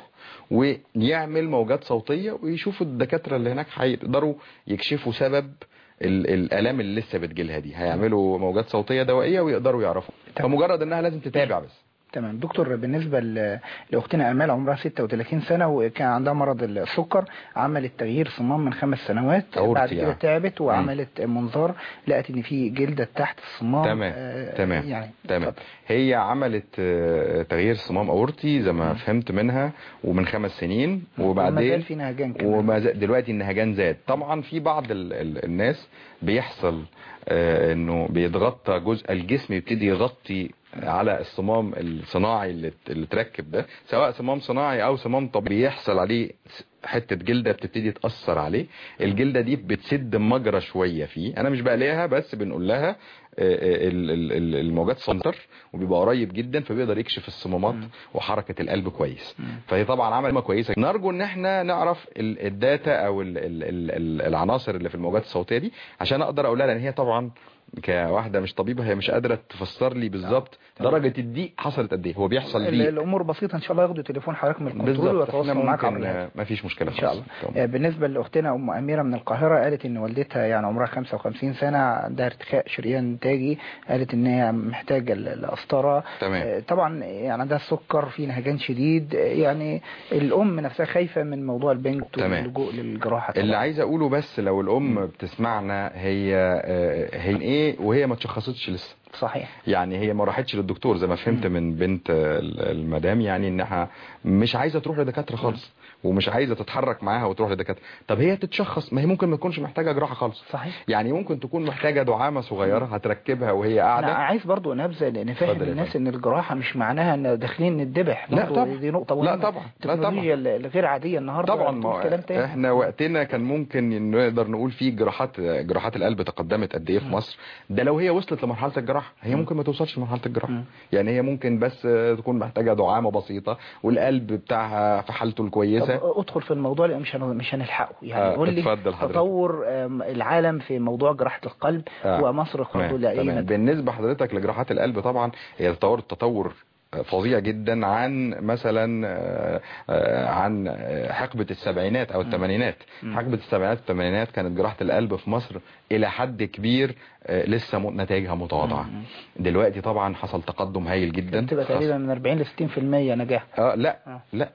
ويعمل موجات صوتيه ويشوف الدكاتره اللي هناك هيقدروا يكشفوا سبب ال- الالام اللي لسه بتجيلها دي هيعملوا موجات صوتيه دوائيه ويقدروا يعرفوا فمجرد انها لازم تتابع بس تمام دكتور بالنسبة ل- لأختنا أمال عمرها 36 سنة وكان عندها مرض السكر عملت تغيير صمام من خمس سنوات أورطي بعد كده يعني. تعبت وعملت منظار لقت إن في جلدة تحت الصمام تمام آه، تمام يعني تمام هي عملت آه، تغيير صمام اورطي زي ما فهمت منها ومن خمس سنين وما وبعدين زال في نهجان كمان وما زال دلوقتي النهجان زاد طبعا في بعض ال ال الناس بيحصل آه، انه بيتغطى جزء الجسم يبتدي يغطي على الصمام الصناعي اللي اللي اتركب ده سواء صمام صناعي او صمام طبيعي بيحصل عليه حته جلده بتبتدي تاثر عليه الجلده دي بتسد مجرى شويه فيه انا مش بقليها بس بنقول لها آه، آه، ال- ال- ال- الموجات سنتر وبيبقى قريب جدا فبيقدر يكشف الصمامات وحركه القلب كويس فهي طبعا عملت كويسه نرجو ان احنا نعرف ال- الداتا او ال ال ال ال العناصر اللي في الموجات الصوتيه دي عشان اقدر اقول لها لان هي طبعا كواحده مش طبيبه هي مش قادره تفسر لي بالظبط درجه الضيق حصلت قد ايه هو بيحصل ال- ضيق الأمور بسيطة إن شاء الله ياخدوا تليفون حضرتك من الكنترول بالظبط ويتواصلوا احنا معاك عبر ممكن الهاتف. ما فيش مشكله ان شاء الله خالص. آه، بالنسبه لاختنا ام اميره من القاهره قالت ان والدتها يعني عمرها 55 سنه عندها ارتخاء شريان تاجي قالت ان هي محتاجه ال- القسطره تمام. آه، طبعا يعني عندها السكر في نهجان شديد آه، يعني الام نفسها خايفه من موضوع البنك تمام. واللجوء للجراحه طبعا. اللي عايز اقوله بس لو الام بتسمعنا هي آه، هي ايه وهي ما اتشخصتش لسه صحيح يعني هي ما راحتش للدكتور زي ما فهمت من بنت ال- المدام يعني انها مش عايزه تروح لدكاتره خالص ومش عايزه تتحرك معاها وتروح لدكاتره طب هي تتشخص ما هي ممكن ما تكونش محتاجه جراحه خالص صحيح يعني ممكن تكون محتاجه دعامه صغيره هتركبها وهي انا قاعده عايز برضو نبذه لان فاهم اتفضل يا الناس ان الجراحه مش معناها ان داخلين نتذبح لا برضو طبعا. دي نقطه لا مهمه طبعا. لا التكنولوجيا الغير عاديه النهارده طبعا ما بتقول هو كلام تاني احنا وقتنا كان ممكن نقدر نقول فيه جراحات جراحات القلب تقدمت قد ايه في مصر ده لو هي وصلت لمرحله الجراحه هي ممكن ما توصلش لمرحله الجراحه يعني هي ممكن بس تكون محتاجه دعامه بسيطه والقلب بتاعها في حالته الكويسه طب ادخل في الموضوع لان مش هن- مش هنلحقه يعني آه، قول لي اتفضل حضرتك. تطور آم، العالم في موضوع جراحه القلب آه. ومصر خطوه تمام لاي تمام. مدى بالنسبه حضرتك لجراحات القلب طبعا هي تطورت تطور فظيع جدا عن مثلا آه، آه، عن آه، حقبة السبعينات او الثمانينات حقبة السبعينات والثمانينات كانت جراحة القلب في مصر الى حد كبير آه، لسه م- نتائجها متواضعة دلوقتي طبعا حصل تقدم هايل جدا بتبقى خاص- تقريبا من 40 ل 60% نجاح اه لا آه. لا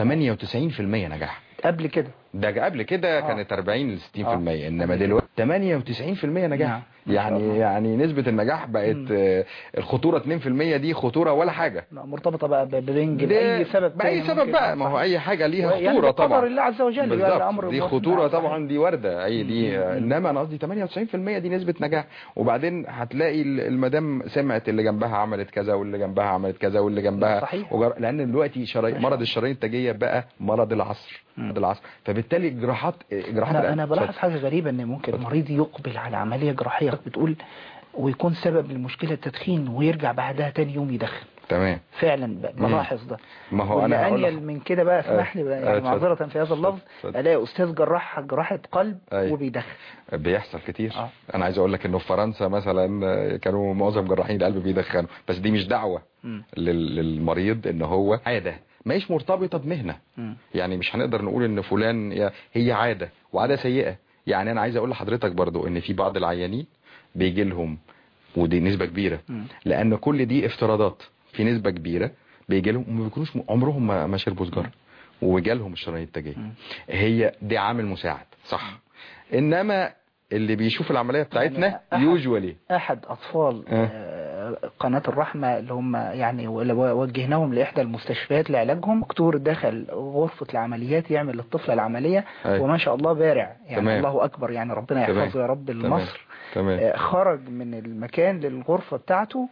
98% نجاح قبل كده ده قبل كده آه. كانت 40 ل 60% آه. انما دلوقتي 98% نجاح نعم. ما شاء الله. يعني يعني نسبة النجاح بقت آه، الخطورة 2% دي خطورة ولا حاجة مرتبطه بقى ب- ببنج ده باي سبب بأي تاني سبب ممكن. بقى ما هو أي حاجة ليها يعني خطورة بقدر طبعا الله عز وجل يعني بالظبط الامر دي مرتبط. خطورة نعم، طبعا دي وردة أي دي آه، إنما أنا قصدي 98% دي نسبة نجاح وبعدين هتلاقي ال- المدام سمعت اللي جنبها عملت كذا واللي جنبها عملت كذا واللي جنبها صحيح. وجر... لأن دلوقتي شراي... مرض الشرايين التاجية بقى مرض العصر مرض العصر فبالتالي جراحات جراحات انا القلب- انا بلاحظ اتفضل. حاجه غريبه ان ممكن مريض يقبل على عمليه جراحيه بتقول ويكون سبب المشكله التدخين ويرجع بعدها تاني يوم يدخن تمام فعلا ب- بلاحظ ده ما هو واللي أنا هقول انيل لك- من كده بقى اسمح لي بقى آه، يعني اتفضل. معذره في هذا اللفظ اتفضل. الاقي استاذ جراح جراحه قلب أيوة. وبيدخن بيحصل كتير آه. انا عايز اقول لك انه في فرنسا مثلا آه، كانوا معظم جراحين القلب بيدخنوا بس دي مش دعوة مم. لل- للمريض ان هو عادة ماهيش مرتبطة بمهنة مم. يعني مش هنقدر نقول ان فلان يا- هي عادة وعادة سيئة يعني انا عايز اقول لحضرتك برضو ان في بعض العيانين بيجي لهم ودي نسبة كبيرة مم. لان كل دي افتراضات في نسبة كبيرة بيجي لهم وما بيكونوش م- عمرهم ما ما شربوا سجاره وجالهم الشرايين التاجيه هي دي عامل مساعد صح انما اللي بيشوف العمليه بتاعتنا أحد- يوجوالي احد اطفال آه. آه، قناة الرحمة اللي هم يعني اللي وجهناهم لإحدى المستشفيات لعلاجهم دكتور دخل غرفة العمليات يعمل للطفل العملية أيوة. وما شاء الله بارع يعني تمام. الله أكبر يعني ربنا تمام. يحفظه يا رب تمام. لمصر تمام آه، خرج من المكان للغرفة بتاعته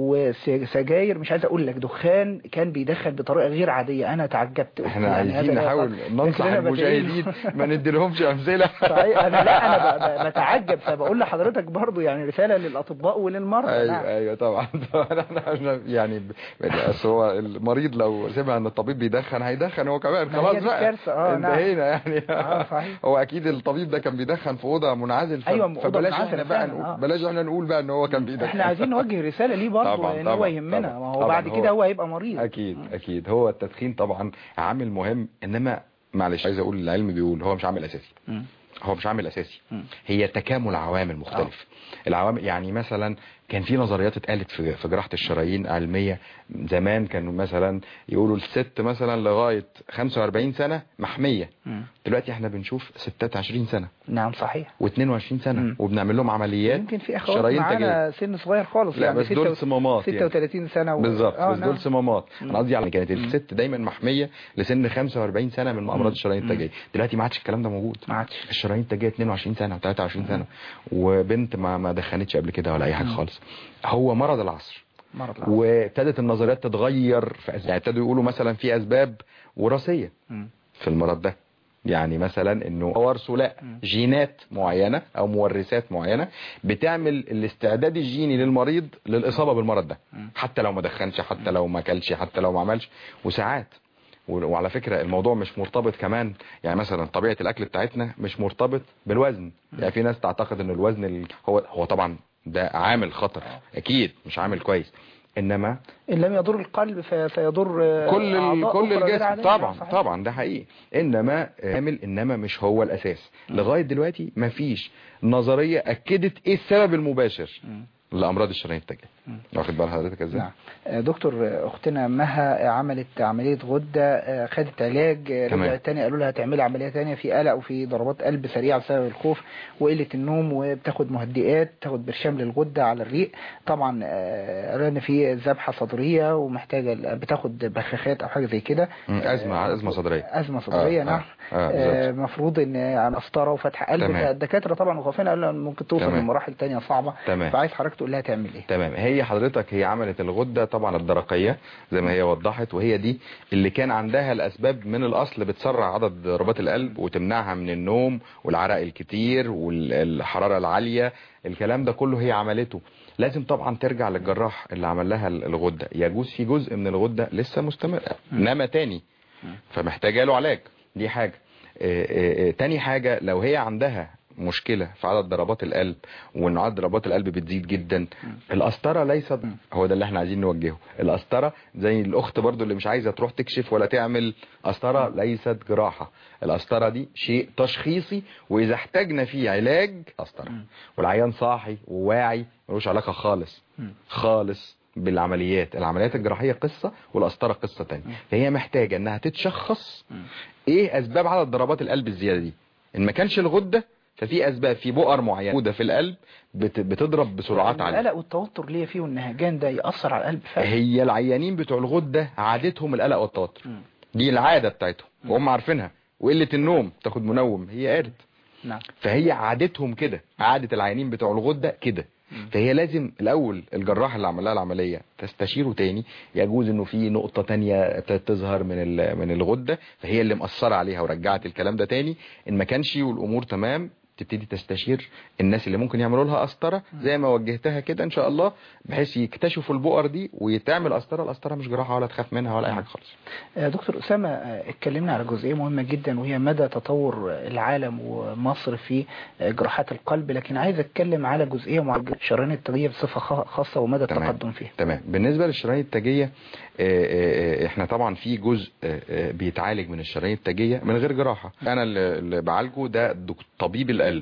وسجاير مش عايز اقول لك دخان كان بيدخل بطريقه غير عاديه انا تعجبت احنا يعني عايزين هذا لا نحاول يقال. ننصح لكن أنا بدعي له. المشاهدين ما نديلهمش امثله صحيح انا لا انا ب- ب- بتعجب فبقول لحضرتك برضو يعني رساله للاطباء وللمرضى ايوه نعم. ايوه طبعا طبعا احنا احنا يعني ب- بس هو المريض لو سمع ان الطبيب بيدخن هيدخن هو كمان ما هي خلاص دي بقى الكارثة، آه، نعم. انتهينا يعني آه، صحيح. هو اكيد الطبيب ده كان بيدخن في اوضه منعزل ف- أيوة، أوضة فبلاش منعزلة احنا بقى فعلا، نقول آه. بلاش احنا نقول بقى ان هو كان بيدخن احنا عايزين نوجه رساله ليه برضه طبعاً، لان هو طبعاً، يهمنا طبعاً. ما هو طبعاً، بعد هو- كده هو هيبقى مريض اكيد اكيد هو التدخين طبعا عامل مهم انما معلش عايز اقول العلم بيقول هو مش عامل اساسي مم. هو مش عامل اساسي مم. هي تكامل عوامل مختلفه العوامل يعني مثلا كان في نظريات اتقالت في في جراحه الشرايين علميه زمان كانوا مثلا يقولوا الست مثلا لغايه 45 سنه محميه مم. دلوقتي احنا بنشوف ستات 20 سنه نعم صحيح و22 سنه مم. وبنعمل لهم عمليات يمكن في اخوات شرايين معانا سن صغير خالص لا يعني بس دول ستة- صمامات يعني. 36 سنه و... بالظبط آه، بس نعم. دول صمامات مم. انا قصدي يعني كانت الست دايما محميه لسن 45 سنه من امراض الشرايين مم. التاجيه دلوقتي ما عادش الكلام ده موجود ما عادش الشرايين التاجيه 22 سنه و23 سنه وبنت ما ما دخنتش قبل كده ولا اي حاجه مم. خالص هو مرض العصر مرض العصر. وابتدت النظريات تتغير في أس- يعني ابتدوا يقولوا مثلا في اسباب وراثيه مم. في المرض ده يعني مثلا انه ورثه لا مم. جينات معينة او مورثات معينة بتعمل الاستعداد الجيني للمريض للاصابة بالمرض ده مم. حتى لو ما دخنش حتى لو ما اكلش حتى لو ما عملش وساعات و- وعلى فكرة الموضوع مش مرتبط كمان يعني مثلا طبيعة الاكل بتاعتنا مش مرتبط بالوزن يعني في ناس تعتقد ان الوزن ال... هو هو طبعا ده عامل خطر اكيد مش عامل كويس انما ان لم يضر القلب في- سيضر آه، كل ال... أعضاء كل أخرى غير الجسم عادية. طبعا صحيح. طبعا ده حقيقي انما عامل انما مش هو الاساس لغايه دلوقتي مفيش نظريه اكدت ايه السبب المباشر مم. لامراض الشرايين التاجيه واخد بال حضرتك ازاي نعم آه، دكتور آه، اختنا مها آه، عملت عملية غدة آه، خدت علاج آه، تمام. رجعت تاني قالوا لها تعملي عملية تانية في قلق وفي ضربات قلب سريعة بسبب الخوف وقلة النوم وبتاخد مهدئات تاخد برشام للغدة على الريق طبعا آه، قالوا ان في ذبحة صدرية ومحتاجة بتاخد بخاخات او حاجة زي كده مم، ازمه ازمه صدريه أزمة صدرية آه، نعم آه، آه، آه، بالظبط. مفروض ان عن قسطرة وفتح قلب تمام. الدكاترة طبعا وخوفين قالوا إن ممكن توصل تمام. لمراحل تانية صعبة تمام. فعايز حضرتك تقول لها تعمل ايه تمام هي حضرتك هي عملت الغدة طبعا الدرقية زي ما هي وضحت وهي دي اللي كان عندها الأسباب من الأصل بتسرع عدد ضربات القلب وتمنعها من النوم والعرق الكتير والحرارة العالية الكلام ده كله هي عملته لازم طبعا ترجع للجراح اللي عمل لها الغدة يجوز في جزء من الغدة لسه مستمر نما تاني فمحتاجة له علاج دي حاجة آه، آه، آه، تاني حاجة لو هي عندها مشكلة في عدد ضربات القلب وان عدد ضربات القلب بتزيد جدا القسطرة ليست هو ده اللي احنا عايزين نوجهه القسطرة زي الاخت برضو اللي مش عايزة تروح تكشف ولا تعمل قسطرة ليست جراحة القسطرة دي شيء تشخيصي واذا احتاجنا فيه علاج قسطرة والعيان صاحي وواعي ملوش علاقة خالص خالص بالعمليات العمليات الجراحية قصة والقسطرة قصة تانية فهي محتاجة انها تتشخص ايه اسباب عدد ضربات القلب الزيادة دي ان ما كانش الغدة ففي اسباب في بؤر معينة موجودة في القلب بت- بتضرب بسرعات عالية القلق والتوتر اللي هي فيه والنهجان ده يأثر على القلب فعلا هي العيانين بتوع الغدة عادتهم القلق والتوتر دي العادة بتاعتهم وهم عارفينها وقلة النوم تاخد منوم هي قالت نعم فهي عادتهم كده عادة العيانين بتوع الغدة كده فهي لازم الاول الجراح اللي عمل لها العمليه تستشيره تاني يجوز انه في نقطه تانية ابتدت تظهر من ال- من الغده فهي اللي مأثره عليها ورجعت الكلام ده تاني ان ما كانش والامور تمام تبتدي تستشير الناس اللي ممكن يعملوا لها قسطره زي ما وجهتها كده ان شاء الله بحيث يكتشفوا البؤر دي ويتعمل قسطره القسطره مش جراحه ولا تخاف منها ولا اي حاجه خالص آه، دكتور أسامة آه، اتكلمنا على جزئية مهمة جدا وهي مدى تطور العالم ومصر في آه، جراحات القلب لكن عايز اتكلم على جزئية مع شرايين التغذية بصفة خا- خاصة ومدى تمام. التقدم فيها تمام بالنسبه للشرايين التاجيه آه، آه، آه، احنا طبعا في جزء آه، آه، بيتعالج من الشرايين التاجيه من غير جراحه انا اللي اللي بعالجه ده دك- طبيب القلب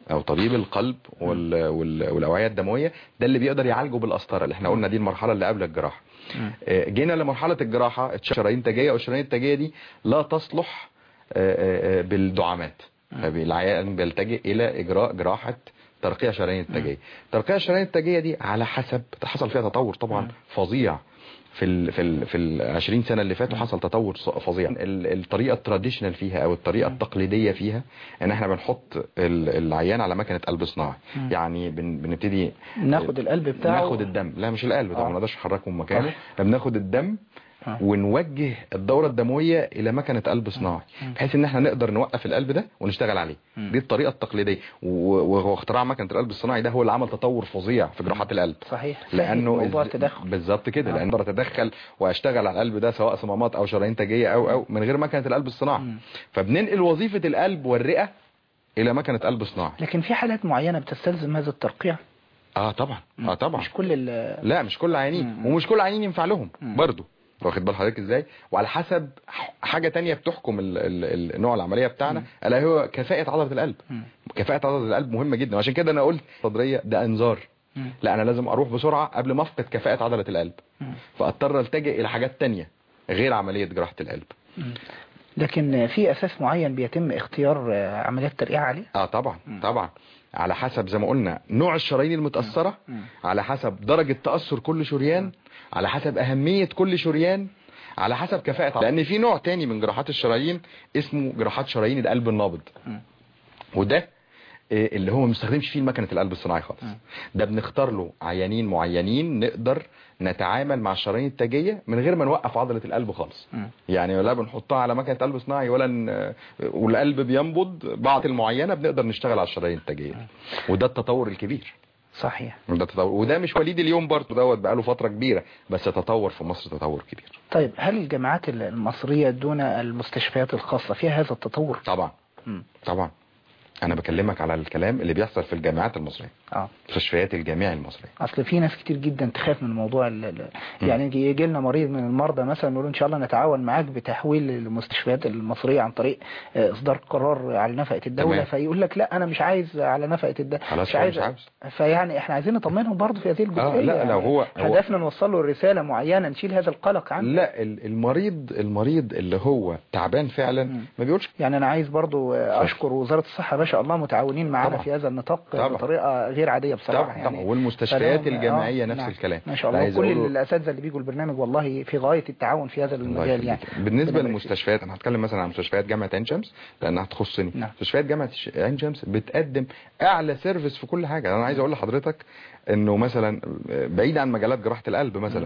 او طبيب القلب وال... وال... والاوعيه الدمويه ده اللي بيقدر يعالجه بالقسطره اللي احنا قلنا دي المرحله اللي قبل الجراحه آه، جينا لمرحله الجراحه الشرايين التاجيه او الشرايين التاجيه دي لا تصلح آه، آه، آه، بالدعامات فالعيان بيلتجئ الى اجراء جراحه ترقيع شرايين التاجيه ترقيع الشرايين التاجيه دي على حسب حصل فيها تطور طبعا فظيع في ال في ال في ال 20 سنه اللي فاتوا حصل تطور ص- فظيع ال- الطريقه التراديشنال فيها او الطريقه التقليديه فيها ان احنا بنحط ال- العيان على مكنه قلب صناعي يعني بن بنبتدي ناخد القلب بتاعه ناخد الدم لا مش القلب طبعا آه. ما نقدرش نحركه من مكانه آه. احنا بناخد الدم آه. ونوجه الدورة الدموية إلى مكنة قلب صناعي بحيث إن احنا نقدر نوقف القلب ده ونشتغل عليه دي الطريقة التقليدية و- واختراع مكنة القلب الصناعي ده هو اللي عمل تطور فظيع في جراحات القلب صحيح لانه موضوع إز- التدخل بالظبط كده آه. لان اقدر اتدخل واشتغل على القلب ده سواء صمامات او شرايين تاجيه او او من غير مكنه القلب الصناعي فبننقل وظيفه القلب والرئه الى مكنه قلب صناعي لكن في حالات معينة بتستلزم هذا الترقيع اه طبعا اه طبعا مش كل ال لا مش كل عيانين ومش كل عيانين ينفع لهم برضو واخد بال حضرتك ازاي وعلى حسب ح- حاجه تانية بتحكم ال ال ال نوع العمليه بتاعنا الا هو كفاءه عضله القلب كفاءه عضله القلب مهمه جدا وعشان كده انا قلت صدريه ده انذار لا انا لازم اروح بسرعه قبل ما افقد كفاءه عضله القلب فاضطر التجئ الى حاجات تانية غير عمليه جراحه القلب لكن في أساس معين بيتم اختيار آه، عمليات ترقيع عليه اه طبعا طبعا على حسب زي ما قلنا نوع الشرايين المتأثرة على حسب درجة تأثر كل شريان على حسب أهمية كل شريان على حسب كفاءة لأن في نوع تاني من جراحات الشرايين اسمه جراحات شرايين القلب النابض وده آه، اللي هو ما بنستخدمش فيه مكنة القلب الصناعي خالص ده بنختار له عيانين معينين نقدر نتعامل مع الشرايين التاجية من غير ما نوقف عضلة القلب خالص يعني لا بنحطها على مكنة قلب صناعي ولا ن... والقلب بينبض بعض المعينة بنقدر نشتغل على الشرايين التاجية وده التطور الكبير صحيح ده التطور وده مش وليد اليوم برضه دوت بقاله فترة كبيرة بس تطور في مصر تطور كبير طيب هل الجامعات المصرية دون المستشفيات الخاصة فيها هذا التطور طبعا مم. طبعا انا بكلمك على الكلام اللي بيحصل في الجامعات المصرية اه مستشفيات الجامعي المصرية اصل في ناس كتير جدا تخاف من موضوع ال- ال- يعني يجي يجي لنا مريض من المرضى مثلا نقول ان شاء الله نتعاون معاك بتحويل المستشفيات المصريه عن طريق آه، اصدار قرار على نفقه الدوله تمام. فيقول لك لا انا مش عايز على نفقه الدوله خلاص هو مش عاوز. فيعني احنا عايزين نطمنهم برضه في هذه الجزئيه لا، يعني لو هو- هو- هدفنا نوصل له رساله معينه نشيل هذا القلق عنه لا ال- المريض المريض اللي هو تعبان فعلا ما بيقولش يعني انا عايز برضو آه، اشكر وزاره الصحه ما شاء الله متعاونين معانا طبعا. في هذا النطاق طبعا. بطريقه غير عاديه بصراحه طبعا يعني طبعا والمستشفيات فلهم- الجامعية آه، نفس نعم. الكلام ما شاء لا الله عايز وكل أقوله- الاساتذه اللي بيجوا البرنامج والله في غايه التعاون في هذا الله المجال يعني يخليك. بالنسبة ربنا يبارك للمستشفيات انا هتكلم مثلا عن مستشفيات جامعة عين شمس لانها تخصني نعم. مستشفيات جامعة ش- عين شمس بتقدم اعلى سيرفيس في كل حاجة انا عايز اقول لحضرتك انه مثلا بعيد عن مجالات جراحة القلب مثلا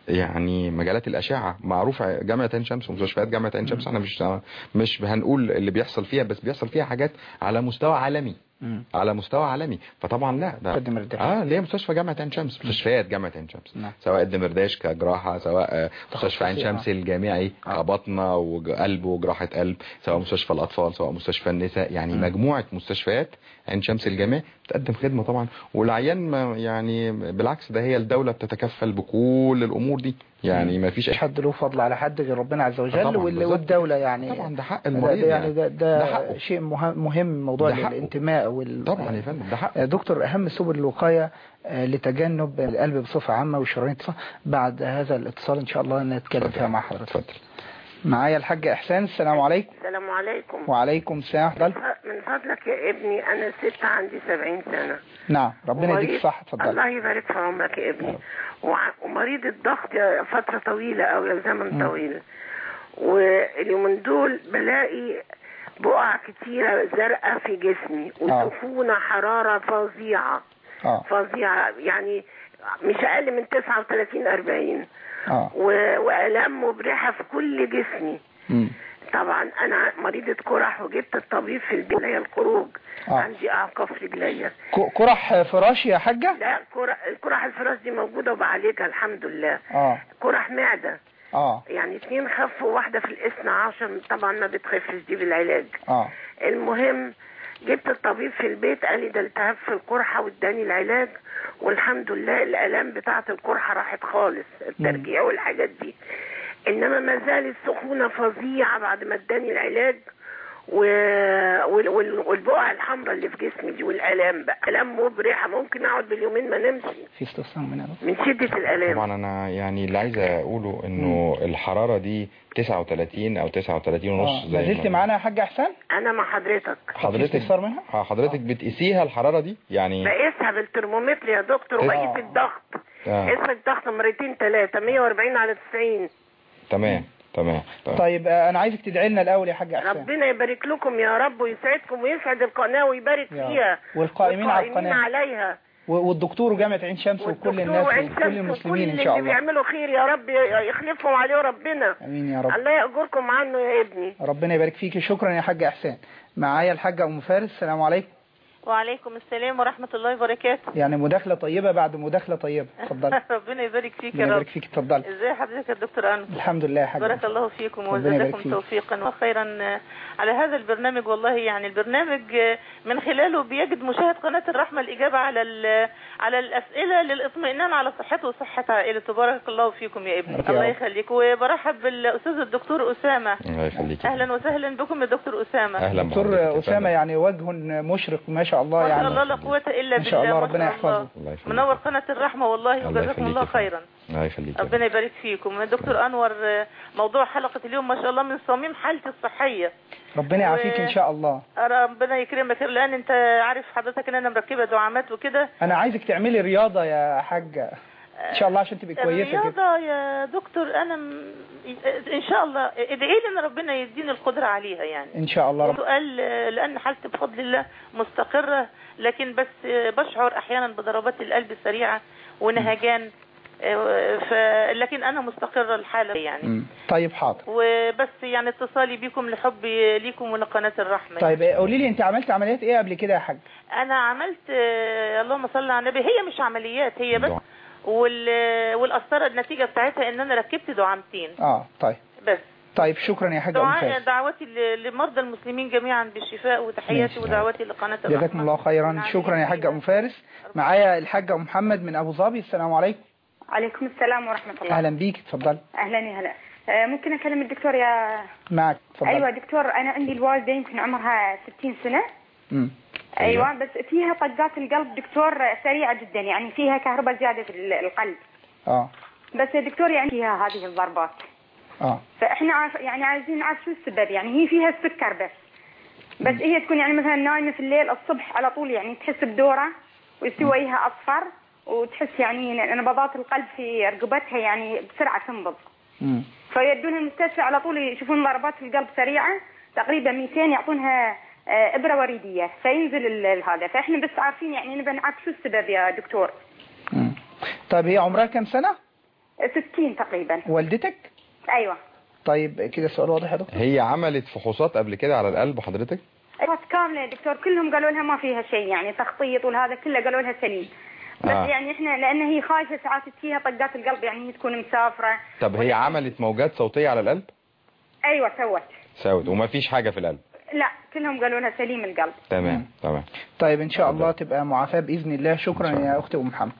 يعني مجالات الاشعة معروف جامعة عين شمس ومستشفيات جامعة عين شمس احنا مش مش هنقول اللي بيحصل فيها بس بيحصل فيها حاجات على مستوى عالمي مم. على مستوى عالمي فطبعا لا ده قدم ارتفاع. اه اللي هي مستشفى جامعه عين شمس مستشفيات جامعه عين شمس نعم. سواء الدمرداش كجراحه سواء آه، مستشفى عين تخصصي، شمس الجامعي كبطنه وقلب وجراحه قلب سواء مستشفى الاطفال سواء مستشفى النساء يعني مجموعه مستشفيات عين شمس الجامعي بتقدم خدمه طبعا والعيان ما يعني بالعكس ده هي الدوله بتتكفل بكل الامور دي يعني ما فيش مش حد له فضل على حد غير ربنا عز وجل طبعا، وال- بالظبط. والدوله يعني طبعا ده حق ده- المريض ده يعني يعني. ده, ده, ده حقه. شيء مهم, مهم موضوع ده حقه. الانتماء وال طبعا يا فندم ده حق آه، دكتور أهم سبل الوقاية آه، لتجنب القلب بصفة عامة والشرايين بصفة بعد هذا الاتصال إن شاء الله نتكلم فيها مع حضرتك اتفضل معايا الحاج إحسان السلام عليكم السلام عليكم وعليكم السلام ورحمة الله. من فضلك يا ابني انا ست عندي سبعين سنة نعم ربنا يديك ومريض- الصحة اتفضل الله يبارك في عمرك يا ابني وع- ومريض الضغط يا فترة طويلة او يا زمن طويل واليومين دول بلاقي بقع كتيرة زرقاء في جسمي وسخونة حرارة فظيعة اه فظيعة يعني مش اقل من 39 40 اه و- والام مبرحة في كل جسمي مم. طبعا انا مريضة قرح وجبت الطبيب في البيت ليا الخروج آه. عندي اعقاف رجليا ك- كرح فراشي يا حاجة لا قرح قرح الفراش دي موجودة وبعالجها الحمد لله اه قرح معدة اه يعني اتنين خفوا واحدة في الاثنى عشر طبعا ما بتخفش دي بالعلاج اه المهم جبت الطبيب في البيت قال لي ده التهاب في القرحة واداني العلاج والحمد لله الالام بتاعة القرحة راحت خالص الترجيع والحاجات دي انما ما زال السخونة فظيعة بعد ما اداني العلاج و... وال... وال... والبقع الحمراء اللي في جسمي دي والالام بقى الام مبرحه ممكن اقعد باليومين ما نمشي في استفسار من هذا من شده الالام طبعا انا يعني اللي عايز اقوله انه الحرارة دي 39 او 39 ونص اه زي ما زلت ما- معانا يا حاج احسان انا مع حضرتك حضرتك استفسار منها اه حضرتك بتقيسيها الحرارة دي يعني بقيسها بالترمومتر يا دكتور آه. وبقيس الضغط آه. قيس الضغط مرتين ثلاثه 140 على 90 تمام تمام تمام. طيب آه، انا عايزك تدعي لنا الاول يا حاج احسان ربنا يبارك لكم يا رب ويسعدكم ويسعد القناه ويبارك يا رب. فيها والقائمين على والقائمين القناة. عليها و- والدكتور وجامعة عين شمس وكل والدكتور الناس وعين وكل شمس المسلمين وكل ان شاء اللي الله بيعملوا خير يا رب يخلفهم عليه ربنا امين يا رب الله يأجركم عنه يا ابني ربنا يبارك فيك شكرا يا حاج احسان معايا الحاجة ام فارس السلام عليكم وعليكم السلام ورحمة الله وبركاته يعني مداخلة طيبة بعد مداخلة طيبة اتفضل ربنا يبارك فيك ربنا يا رب يبارك فيك اتفضل ازاي حضرتك يا دكتور أنس الحمد لله يا حاج بارك الله فيكم ربنا يبارك وزادكم فيك. توفيقا وخيرا آه، على هذا البرنامج والله يعني البرنامج آه، من خلاله بيجد مشاهد قناة الرحمة الإجابة على ال- على الأسئلة للإطمئنان على صحته وصحة عائلته بارك الله فيكم يا ابني بارك يا الله رب. يخليك وبرحب بالأستاذ الدكتور أسامة الله يخليك أهلا وسهلا بكم يا دكتور أسامة اهلا بحضرتك دكتور يا أسامة فندم. يعني وجه مشرق ما شاء الله ما شاء يعني الله لا قوة إلا ما شاء بالله الله ما ربنا شاء الله. يحفظه الله يخليك منور قناة الرحمة والله الله وجزاكم يخليك الله يا فندم. خيرا الله يخليك يا ربنا يبارك فيكم دكتور انور آه، موضوع حلقه اليوم ما شاء الله من صميم حالتي الصحيه ربنا يعافيك ان شاء الله ربنا يكرمك لان انت عارف حضرتك ان انا مركبه دعامات وكده انا عايزك تعملي رياضة يا حاجة ان شاء الله عشان تبقي كويسة كده الرياضه يا دكتور انا م... ان شاء الله ادعي لي ان ربنا يديني القدره عليها يعني ان شاء الله رب سؤال لان حالتي بفضل الله مستقره لكن بس آه، بشعر احيانا بضربات القلب السريعه ونهجان آه، ف... لكن انا مستقره الحاله يعني مم. طيب حاضر وبس يعني اتصالي بكم لحبي ليكم ولقناة الرحمة طيب آه، قولي لي انت عملت عمليات ايه قبل كده يا حاج انا عملت آه، اللهم صل على النبي هي مش عمليات هي بس دعاء. وال والقسطره النتيجه بتاعتها ان انا ركبت دعامتين اه طيب بس طيب شكرا يا حاج ام دعاء فارس دعواتي ل- لمرضى المسلمين جميعا بالشفاء وتحياتي ماشي. ودعواتي لقناه الرحمه جزاكم الله خيرا شكرا يا حاج ام فارس معايا الحاج ام محمد من ابو ظبي السلام عليكم عليكم السلام ورحمة الله اهلا بيك اتفضل أهلا يا هلا آه، ممكن أكلم الدكتور يا معك اتفضل أيوة دكتور أنا عندي الوالدة يمكن عمرها 60 سنة مم. أيوة بس فيها طقات القلب دكتور سريعة جدا يعني فيها كهرباء زيادة في ال- القلب اه بس يا دكتور يعني فيها هذه الضربات اه فإحنا عارف يعني عايزين نعرف شو السبب يعني هي فيها السكر بس بس هي تكون يعني مثلا نايمة في الليل الصبح على طول يعني تحس بدورة ويستويها أصفر وتحس يعني نبضات القلب في رقبتها يعني بسرعة تنبض مم. فيدونها المستشفى على طول يشوفون ضربات في القلب سريعة تقريبا 200 يعطونها آه، إبرة وريدية فينزل ال- ال- هذا فإحنا بس عارفين يعني نبي نعرف شو السبب يا دكتور مم. طيب هي عمرها كام سنة 60 تقريبا والدتك أيوة طيب كده السؤال واضح يا دكتور هي عملت فحوصات قبل كده على القلب حضرتك فحوصات كاملة يا دكتور كلهم قالوا لها ما فيها شيء يعني تخطيط والهذا كله قالوا لها سليم بس آه. يعني احنا لان هي خايفه ساعات فيها طقات القلب يعني هي تكون مسافره طب هي عملت موجات صوتية على القلب ايوه سوت ساوت وما فيش حاجة في القلب لا كلهم قالوا لها سليم القلب تمام تمام طيب ان شاء الله تبقى معافاة باذن الله شكرا يا اختي ام محمد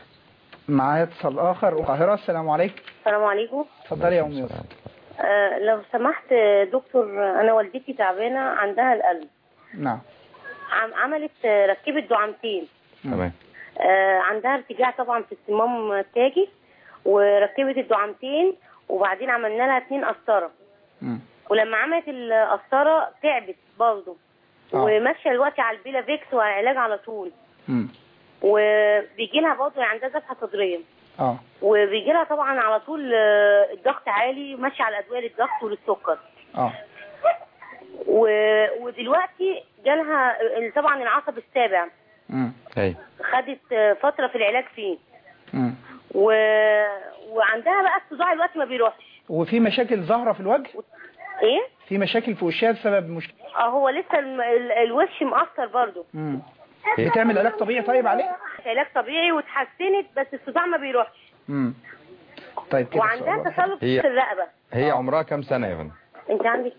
معايا اتصال اخر القاهرة السلام عليكم السلام عليكم اتفضلي يا ام يوسف آه لو سمحت آه، دكتور آه، انا والدتي تعبانه عندها القلب نعم عم عملت آه، ركبت دعامتين تمام آه عندها ارتجاع طبعا في الصمام التاجي وركبت الدعامتين وبعدين عملنا لها اتنين قسطره مم. ولما عملت القسطره تعبت برضه آه. وماشيه دلوقتي على البيلا فيكس وعلى العلاج على طول مم. وبيجي لها برضه عندها ذبحه صدريه اه وبيجي لها طبعا على طول آه، الضغط عالي ماشيه على ادويه للضغط وللسكر اه و... ودلوقتي جالها ال- طبعا العصب السابع مم. هي خدت آه، فتره في العلاج فيه مم. و... وعندها بقى الصداع دلوقتي ما بيروحش وفي مشاكل ظاهرة في الوجه ايه في مشاكل في وشها بسبب مشكلة اه هو لسه الم... ال... الوش مأثر برضه مم. بتعمل علاج طبيعي طيب عليه علاج طبيعي واتحسنت بس الصداع ما بيروحش مم. طيب كده السؤال وعندها واضح. تصلب هي- في الرقبه هي عمرها كام سنة يا فندم انت عندك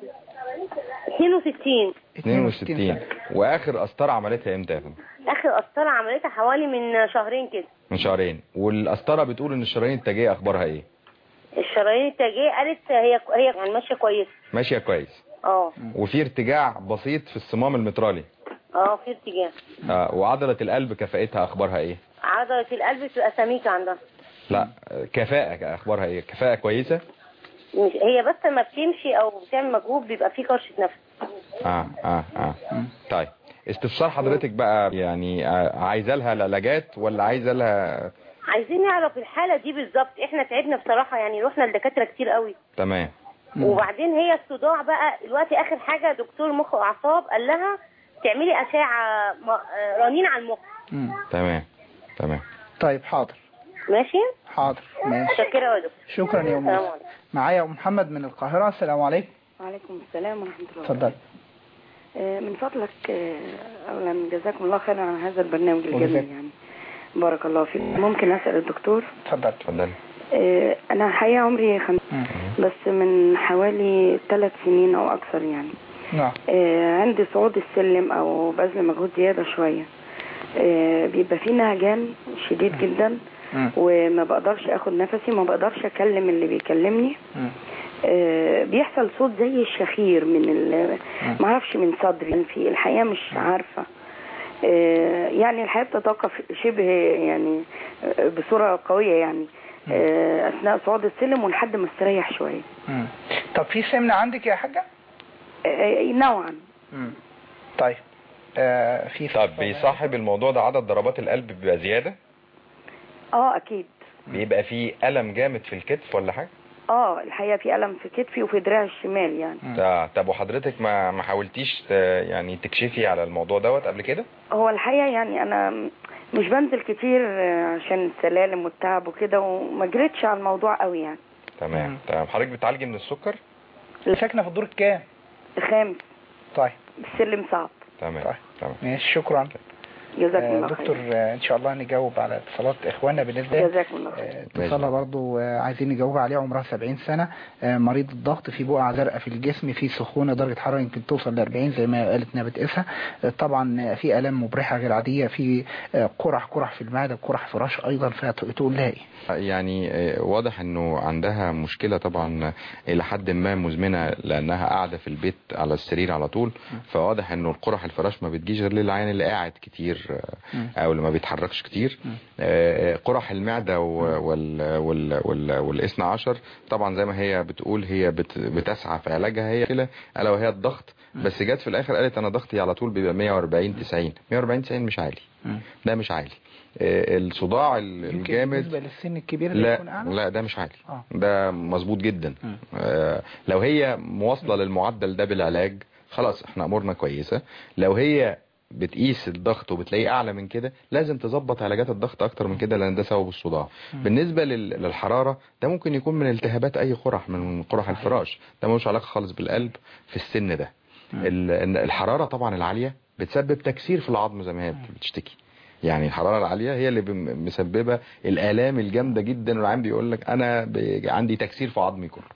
62 62 واخر قسطرة عملتها امتى يا فندم اخر قسطره عملتها حوالي من شهرين كده من شهرين والقسطرة بتقول ان الشرايين التاجية اخبارها ايه الشرايين التاجيه قالت هي هي يعني ماشيه كويسه ماشية كويس اه وفي ارتجاع بسيط في الصمام المترالي اه في ارتجاع آه وعضلة القلب كفاءتها اخبارها ايه عضلة القلب بتبقى سميكة عندها لا آه، كفاءة اخبارها ايه كفاءة كويسة مش هي بس لما بتمشي او بتعمل مجهود بيبقى في كرشة نفس اه اه اه طيب استفسار حضرتك بقى يعني آه، عايزه لها العلاجات ولا عايزه لها عايزين نعرف الحالة دي بالظبط احنا تعبنا بصراحة يعني رحنا لدكاترة كتير قوي تمام وبعدين هي الصداع بقى دلوقتي اخر حاجة دكتور مخ واعصاب قال لها تعملي اشعة م- آه، رنين على المخ تمام تمام طيب حاضر ماشي حاضر ماشي متشكرة يا دكتور شكرا يا أم السلام يوسف. معايا أم محمد من القاهرة السلام عليكم وعليكم السلام ورحمة الله اتفضل آه، من فضلك آه، أولا جزاكم الله خيرا عن هذا البرنامج وجزاك. الجميل يعني بارك الله فيك ممكن أسأل الدكتور اتفضل اتفضل آه، أنا الحقيقة عمري خمس بس من حوالي ثلاث سنين أو أكثر يعني نعم آه، عندي صعود السلم أو بذل مجهود زيادة شوية آه، بيبقى فيه نهجان شديد جدا وما بقدرش اخد نفسي ما بقدرش اكلم اللي بيكلمني آه، بيحصل صوت زي الشخير من ال- ما اعرفش من صدري في الحقيقه مش عارفه آه، يعني الحياه بتتوقف شبه يعني آه، بصوره قويه يعني آه، اثناء صعود السلم ولحد ما استريح شويه مم. طب في سمنة عندك يا حاجة آه، نوعا مم. طيب آه في طب بيصاحب الموضوع ده عدد ضربات القلب بيبقى زيادة اه اكيد بيبقى فيه ألم جامد في الكتف ولا حاجة اه الحقيقه في الم في كتفي وفي دراعي الشمال يعني ده طب وحضرتك ما ما حاولتيش ت- يعني تكشفي على الموضوع دوت قبل كده هو الحقيقة يعني أنا مش بنزل كتير آه، عشان السلالم والتعب وكده وما جريتش على الموضوع قوي يعني تمام تمام حضرتك بتعالجي من السكر اللي ساكنة في الدور الكام الخامس طيب السلم صعب تمام تمام ماشي شكرا جزاكم آه، الله دكتور خير آه، ان شاء الله نجاوب على اتصالات اخواننا بالنسبه جزاكم الله خير اتصالها برضو آه، عايزين نجاوب عليها عمرها 70 سنة آه، مريض الضغط في بقعة زرقاء في الجسم في سخونة درجة حرارة يمكن توصل ل 40 زي ما قالت انها بتقيسها آه، طبعا آه، في آلام مبرحة غير عادية في آه، قرح قرح في المعدة قرح فراش ايضا فتقول لها ايه يعني آه، واضح انه عندها مشكلة طبعا الى حد ما مزمنة لانها قاعدة في البيت على السرير على طول فواضح انه القرح الفراش ما بتجيش غير للعيان اللي قاعد كتير آه، او اللي ما بيتحركش كتير آه، قرح المعدة و- وال وال وال والاثنى عشر طبعا زي ما هي بتقول هي بت بتسعى في علاجها هي كده الا وهي الضغط بس جت في الاخر قالت انا ضغطي على طول بيبقى 140 90 140 90 مش عالي ده مش عالي آه، الصداع ال- الجامد بالنسبة للسن الكبير اللي يكون لا اعلى لا ده مش عالي آه. ده مظبوط جدا آه لو هي موصلة للمعدل ده بالعلاج خلاص احنا امورنا كويسة لو هي بتقيس الضغط وبتلاقيه اعلى من كده لازم تظبط علاجات الضغط اكتر من كده لان ده سبب الصداع بالنسبة لل- للحرارة ده ممكن يكون من التهابات اي قرح من قرح الفراش ده ملوش علاقة خالص بالقلب في السن ده ال- إن الحرارة طبعا العالية بتسبب تكسير في العظم زي ما هي بتشتكي يعني الحرارة العالية هي اللي بم- مسببة الآلام الجامدة جدا والعيان بيقول لك أنا ب- عندي تكسير في عظمي كله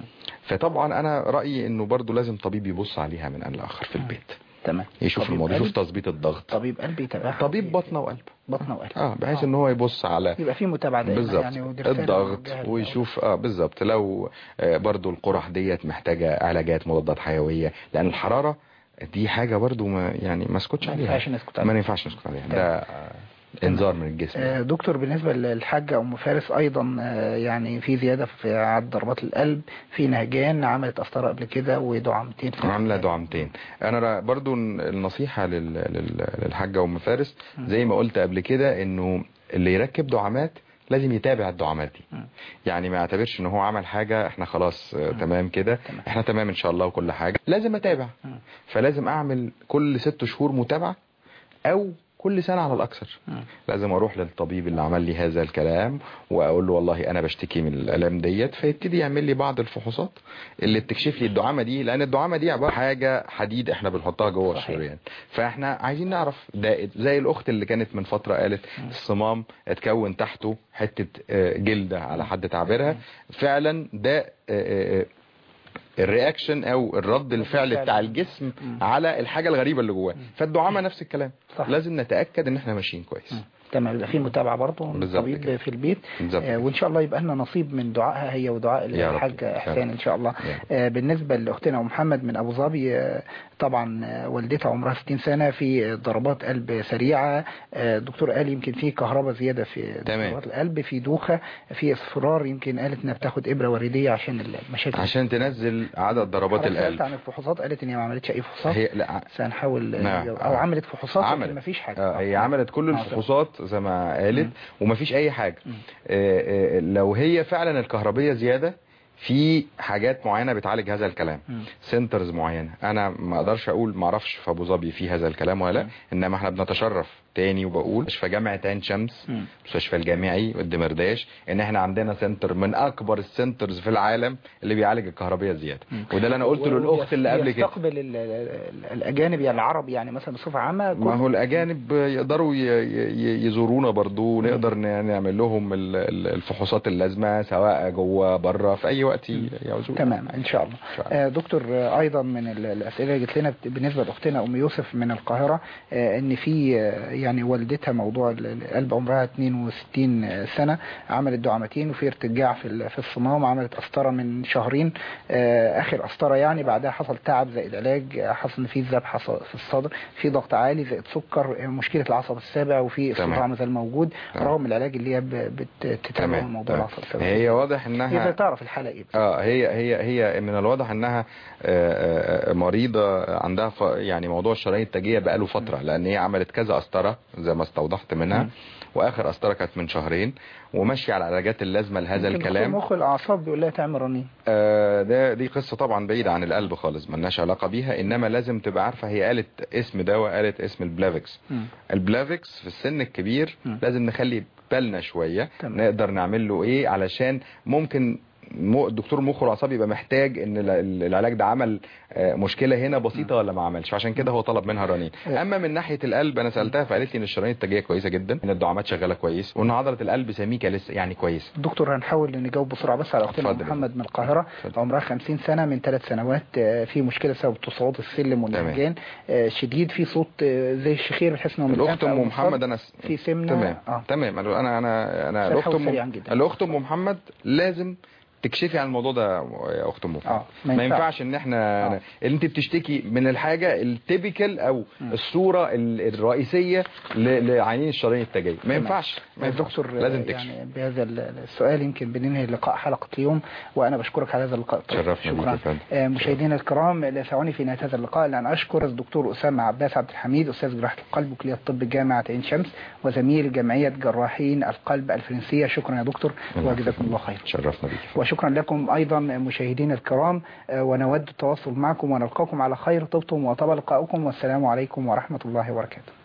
فطبعا أنا رأيي إنه برضو لازم طبيب يبص عليها من آن لآخر في البيت تمام يشوف طبيب الموضوع يشوف قلب؟ تظبيط الضغط طبيب قلب يتابعها طبيب بطنة وقلب بطنه وقلب اه بحيث ان هو يبص على يبقى في متابعة دائمة بالظبط يعني ودي رسالة الضغط موجهة للأول. ويشوف اه بالظبط لو آه برضو القرح ديت محتاجة علاجات مضادات حيوية لان الحرارة دي حاجة برضو ما يعني ما اسكتش ما عليها ينفعش نسكت ما عليها. ينفعش نسكت عليها ده آه، انذار من الجسم آه، دكتور بالنسبة للحاجة أم فارس أيضا آه، يعني في زيادة في عدد ضربات القلب في نهجان عملت قسطرة قبل كده ودعامتين في عاملة دعامتين انا را- برضو النصيحة لل- لل- للحاجة ام فارس زي ما قلت قبل كده انه اللي يركب دعامات لازم يتابع الدعامات دي يعني ما يعتبرش ان هو عمل حاجة احنا خلاص آه، تمام كده احنا تمام ان شاء الله وكل حاجة لازم اتابع فلازم اعمل كل ست شهور متابعة او كل سنة على الأكثر لازم أروح للطبيب اللي عمل لي هذا الكلام وأقول له والله أنا بشتكي من الآلام ديت فيبتدي يعمل لي بعض الفحوصات اللي بتكشف لي الدعامة دي لأن الدعامة دي عبارة عن حاجة حديد إحنا بنحطها جوه الشريان فإحنا عايزين نعرف ده زي الأخت اللي كانت من فترة قالت الصمام اتكون تحته حتة آه، جلدة على حد تعبيرها فعلا ده آه، آه، الرياكشن او الرد الفعل بتاع الجسم على الحاجة الغريبة اللي جواه فالدعامة نفس الكلام لازم نتأكد ان احنا ماشيين كويس تمام يبقى في متابعه برضه من بالظبط طبيب كده. في البيت بالظبط آه وان شاء الله يبقى لنا نصيب من دعائها هي ودعاء يا رب. الحاج يا احسان رب. ان شاء الله آه بالنسبه لاختنا ام محمد من ابو ظبي آه طبعا آه والدتها عمرها 60 سنه في ضربات قلب سريعه آه الدكتور قال يمكن في كهرباء زياده في تمام. ضربات القلب في دوخه في اصفرار يمكن قالت انها بتاخد ابره وريديه عشان المشاكل عشان تنزل عدد ضربات حضرتك سألت القلب عن الفحوصات قالت ان هي ما عملتش اي فحوصات هي لا سنحاول نعم. او عملت فحوصات عملت. ما فيش حاجه آه، هي عملت كل آه، الفحوصات زي ما قالت ومفيش اي حاجة آه، آه، لو هي فعلا الكهربية زيادة في حاجات معينة بتعالج هذا الكلام سنترز معينة انا ما اقدرش اقول ما اعرفش في ابو ظبي في هذا الكلام ولا لا انما احنا بنتشرف تاني وبقول مستشفى جامعة عين شمس مستشفى الجامعي والدمرداش ان احنا عندنا سنتر من اكبر السنترز في العالم اللي بيعالج الكهربية زيادة وده اللي انا قلته للاخت اللي قبل كده يستقبل ال- ال- الاجانب يعني العرب يعني مثلا بصفه عامه كل- ما هو الأجانب يقدروا ي- ي- يزورونا برضو ونقدر ن- نعمل لهم ال- ال- الفحوصات اللازمة سواء جوه بره في أي وقت يعوزوا تمام ان شاء الله آه دكتور آه ايضا من ال- الاسئله اللي جت لنا بت- بالنسبه لاختنا ام يوسف من القاهره آه ان في آه يعني والدتها موضوع ال- القلب عمرها 62 سنه عملت دعامتين وفي ارتجاع في ال- في الصمام عملت قسطره من شهرين آه اخر قسطره يعني بعدها حصل تعب زائد علاج آه، حصل ان في ذبحه ص- في الصدر في ضغط عالي زائد سكر آه، مشكله العصب السابع وفي تمام. الصداع ما زال موجود تمام. رغم العلاج اللي هي ب- بتتابعه تمام موضوع تمام. العصب السابع هي واضح اذا انها تعرف الحاله ايه اه هي هي هي من الواضح انها آه، آه، مريضه عندها ف- يعني موضوع الشرايين التاجيه بقاله فتره لان هي عملت كذا قسطره زي ما استوضحت منها واخر قسطره كانت من شهرين وماشيه على العلاجات اللازمه لهذا يمكن دكتور الكلام مخ الاعصاب بيقول لها تعمل رنين آه، ده دي قصة طبعا بعيدة عن القلب خالص ملناش علاقة بيها انما لازم تبقى عارفة هي قالت اسم دواء قالت اسم البلافكس البلافكس في السن الكبير لازم نخلي بالنا شوية تمام. نقدر نعمل له ايه علشان ممكن مو- الدكتور مخ والاعصاب يبقى محتاج ان ال- ال- العلاج ده عمل آه، مشكله هنا بسيطه ولا ما عملش عشان كده هو طلب منها رنين اما من ناحيه القلب انا سالتها فقالت لي ان الشرايين التاجيه كويسه جدا ان الدعامات شغاله كويس وان عضله القلب سميكه لسه يعني كويسه دكتور هنحاول نجاوب بسرعه بس على اختنا اتفضل. محمد من القاهره عمرها 50 سنه من ثلاث سنوات آه، في مشكله بسبب تصاعد السلم والنهجان آه، شديد في صوت آه، زي الشخير بتحس انه من الاخت الأنف أو ام من محمد الصدر. انا س- في سمنه تمام اه تمام انا انا انا انا سريعاً الاخت وسريعاً ام جداً. الاخت ام محمد لازم تكشفي عن الموضوع ده يا اخت ام محمد ما ما ينفعش. ينفعش ان احنا اللي انت بتشتكي من الحاجه التيبيكال او الصوره ال- الرئيسيه ل- لعينين الشرايين التاجيه ما تمام. ينفعش ما ينفعش دكتور لازم آه، تكشف يعني بهذا ال- السؤال يمكن بننهي لقاء حلقه اليوم وانا بشكرك على هذا اللقاء شرفنا بيك شكرا يا فندم. آه، مشاهدينا الكرام لا يسعني في نهايه هذا اللقاء لان اشكر الدكتور اسامه عباس عبد الحميد استاذ جراحه القلب وكليه الطب جامعه عين شمس وزميل جمعيه جراحين القلب الفرنسيه شكرا يا دكتور وجزاكم الله خير شرفنا بيك وشكرا لكم أيضا مشاهدينا الكرام آه، ونود التواصل معكم ونلقاكم على خير طبتم وطاب لقاؤكم والسلام عليكم ورحمة الله وبركاته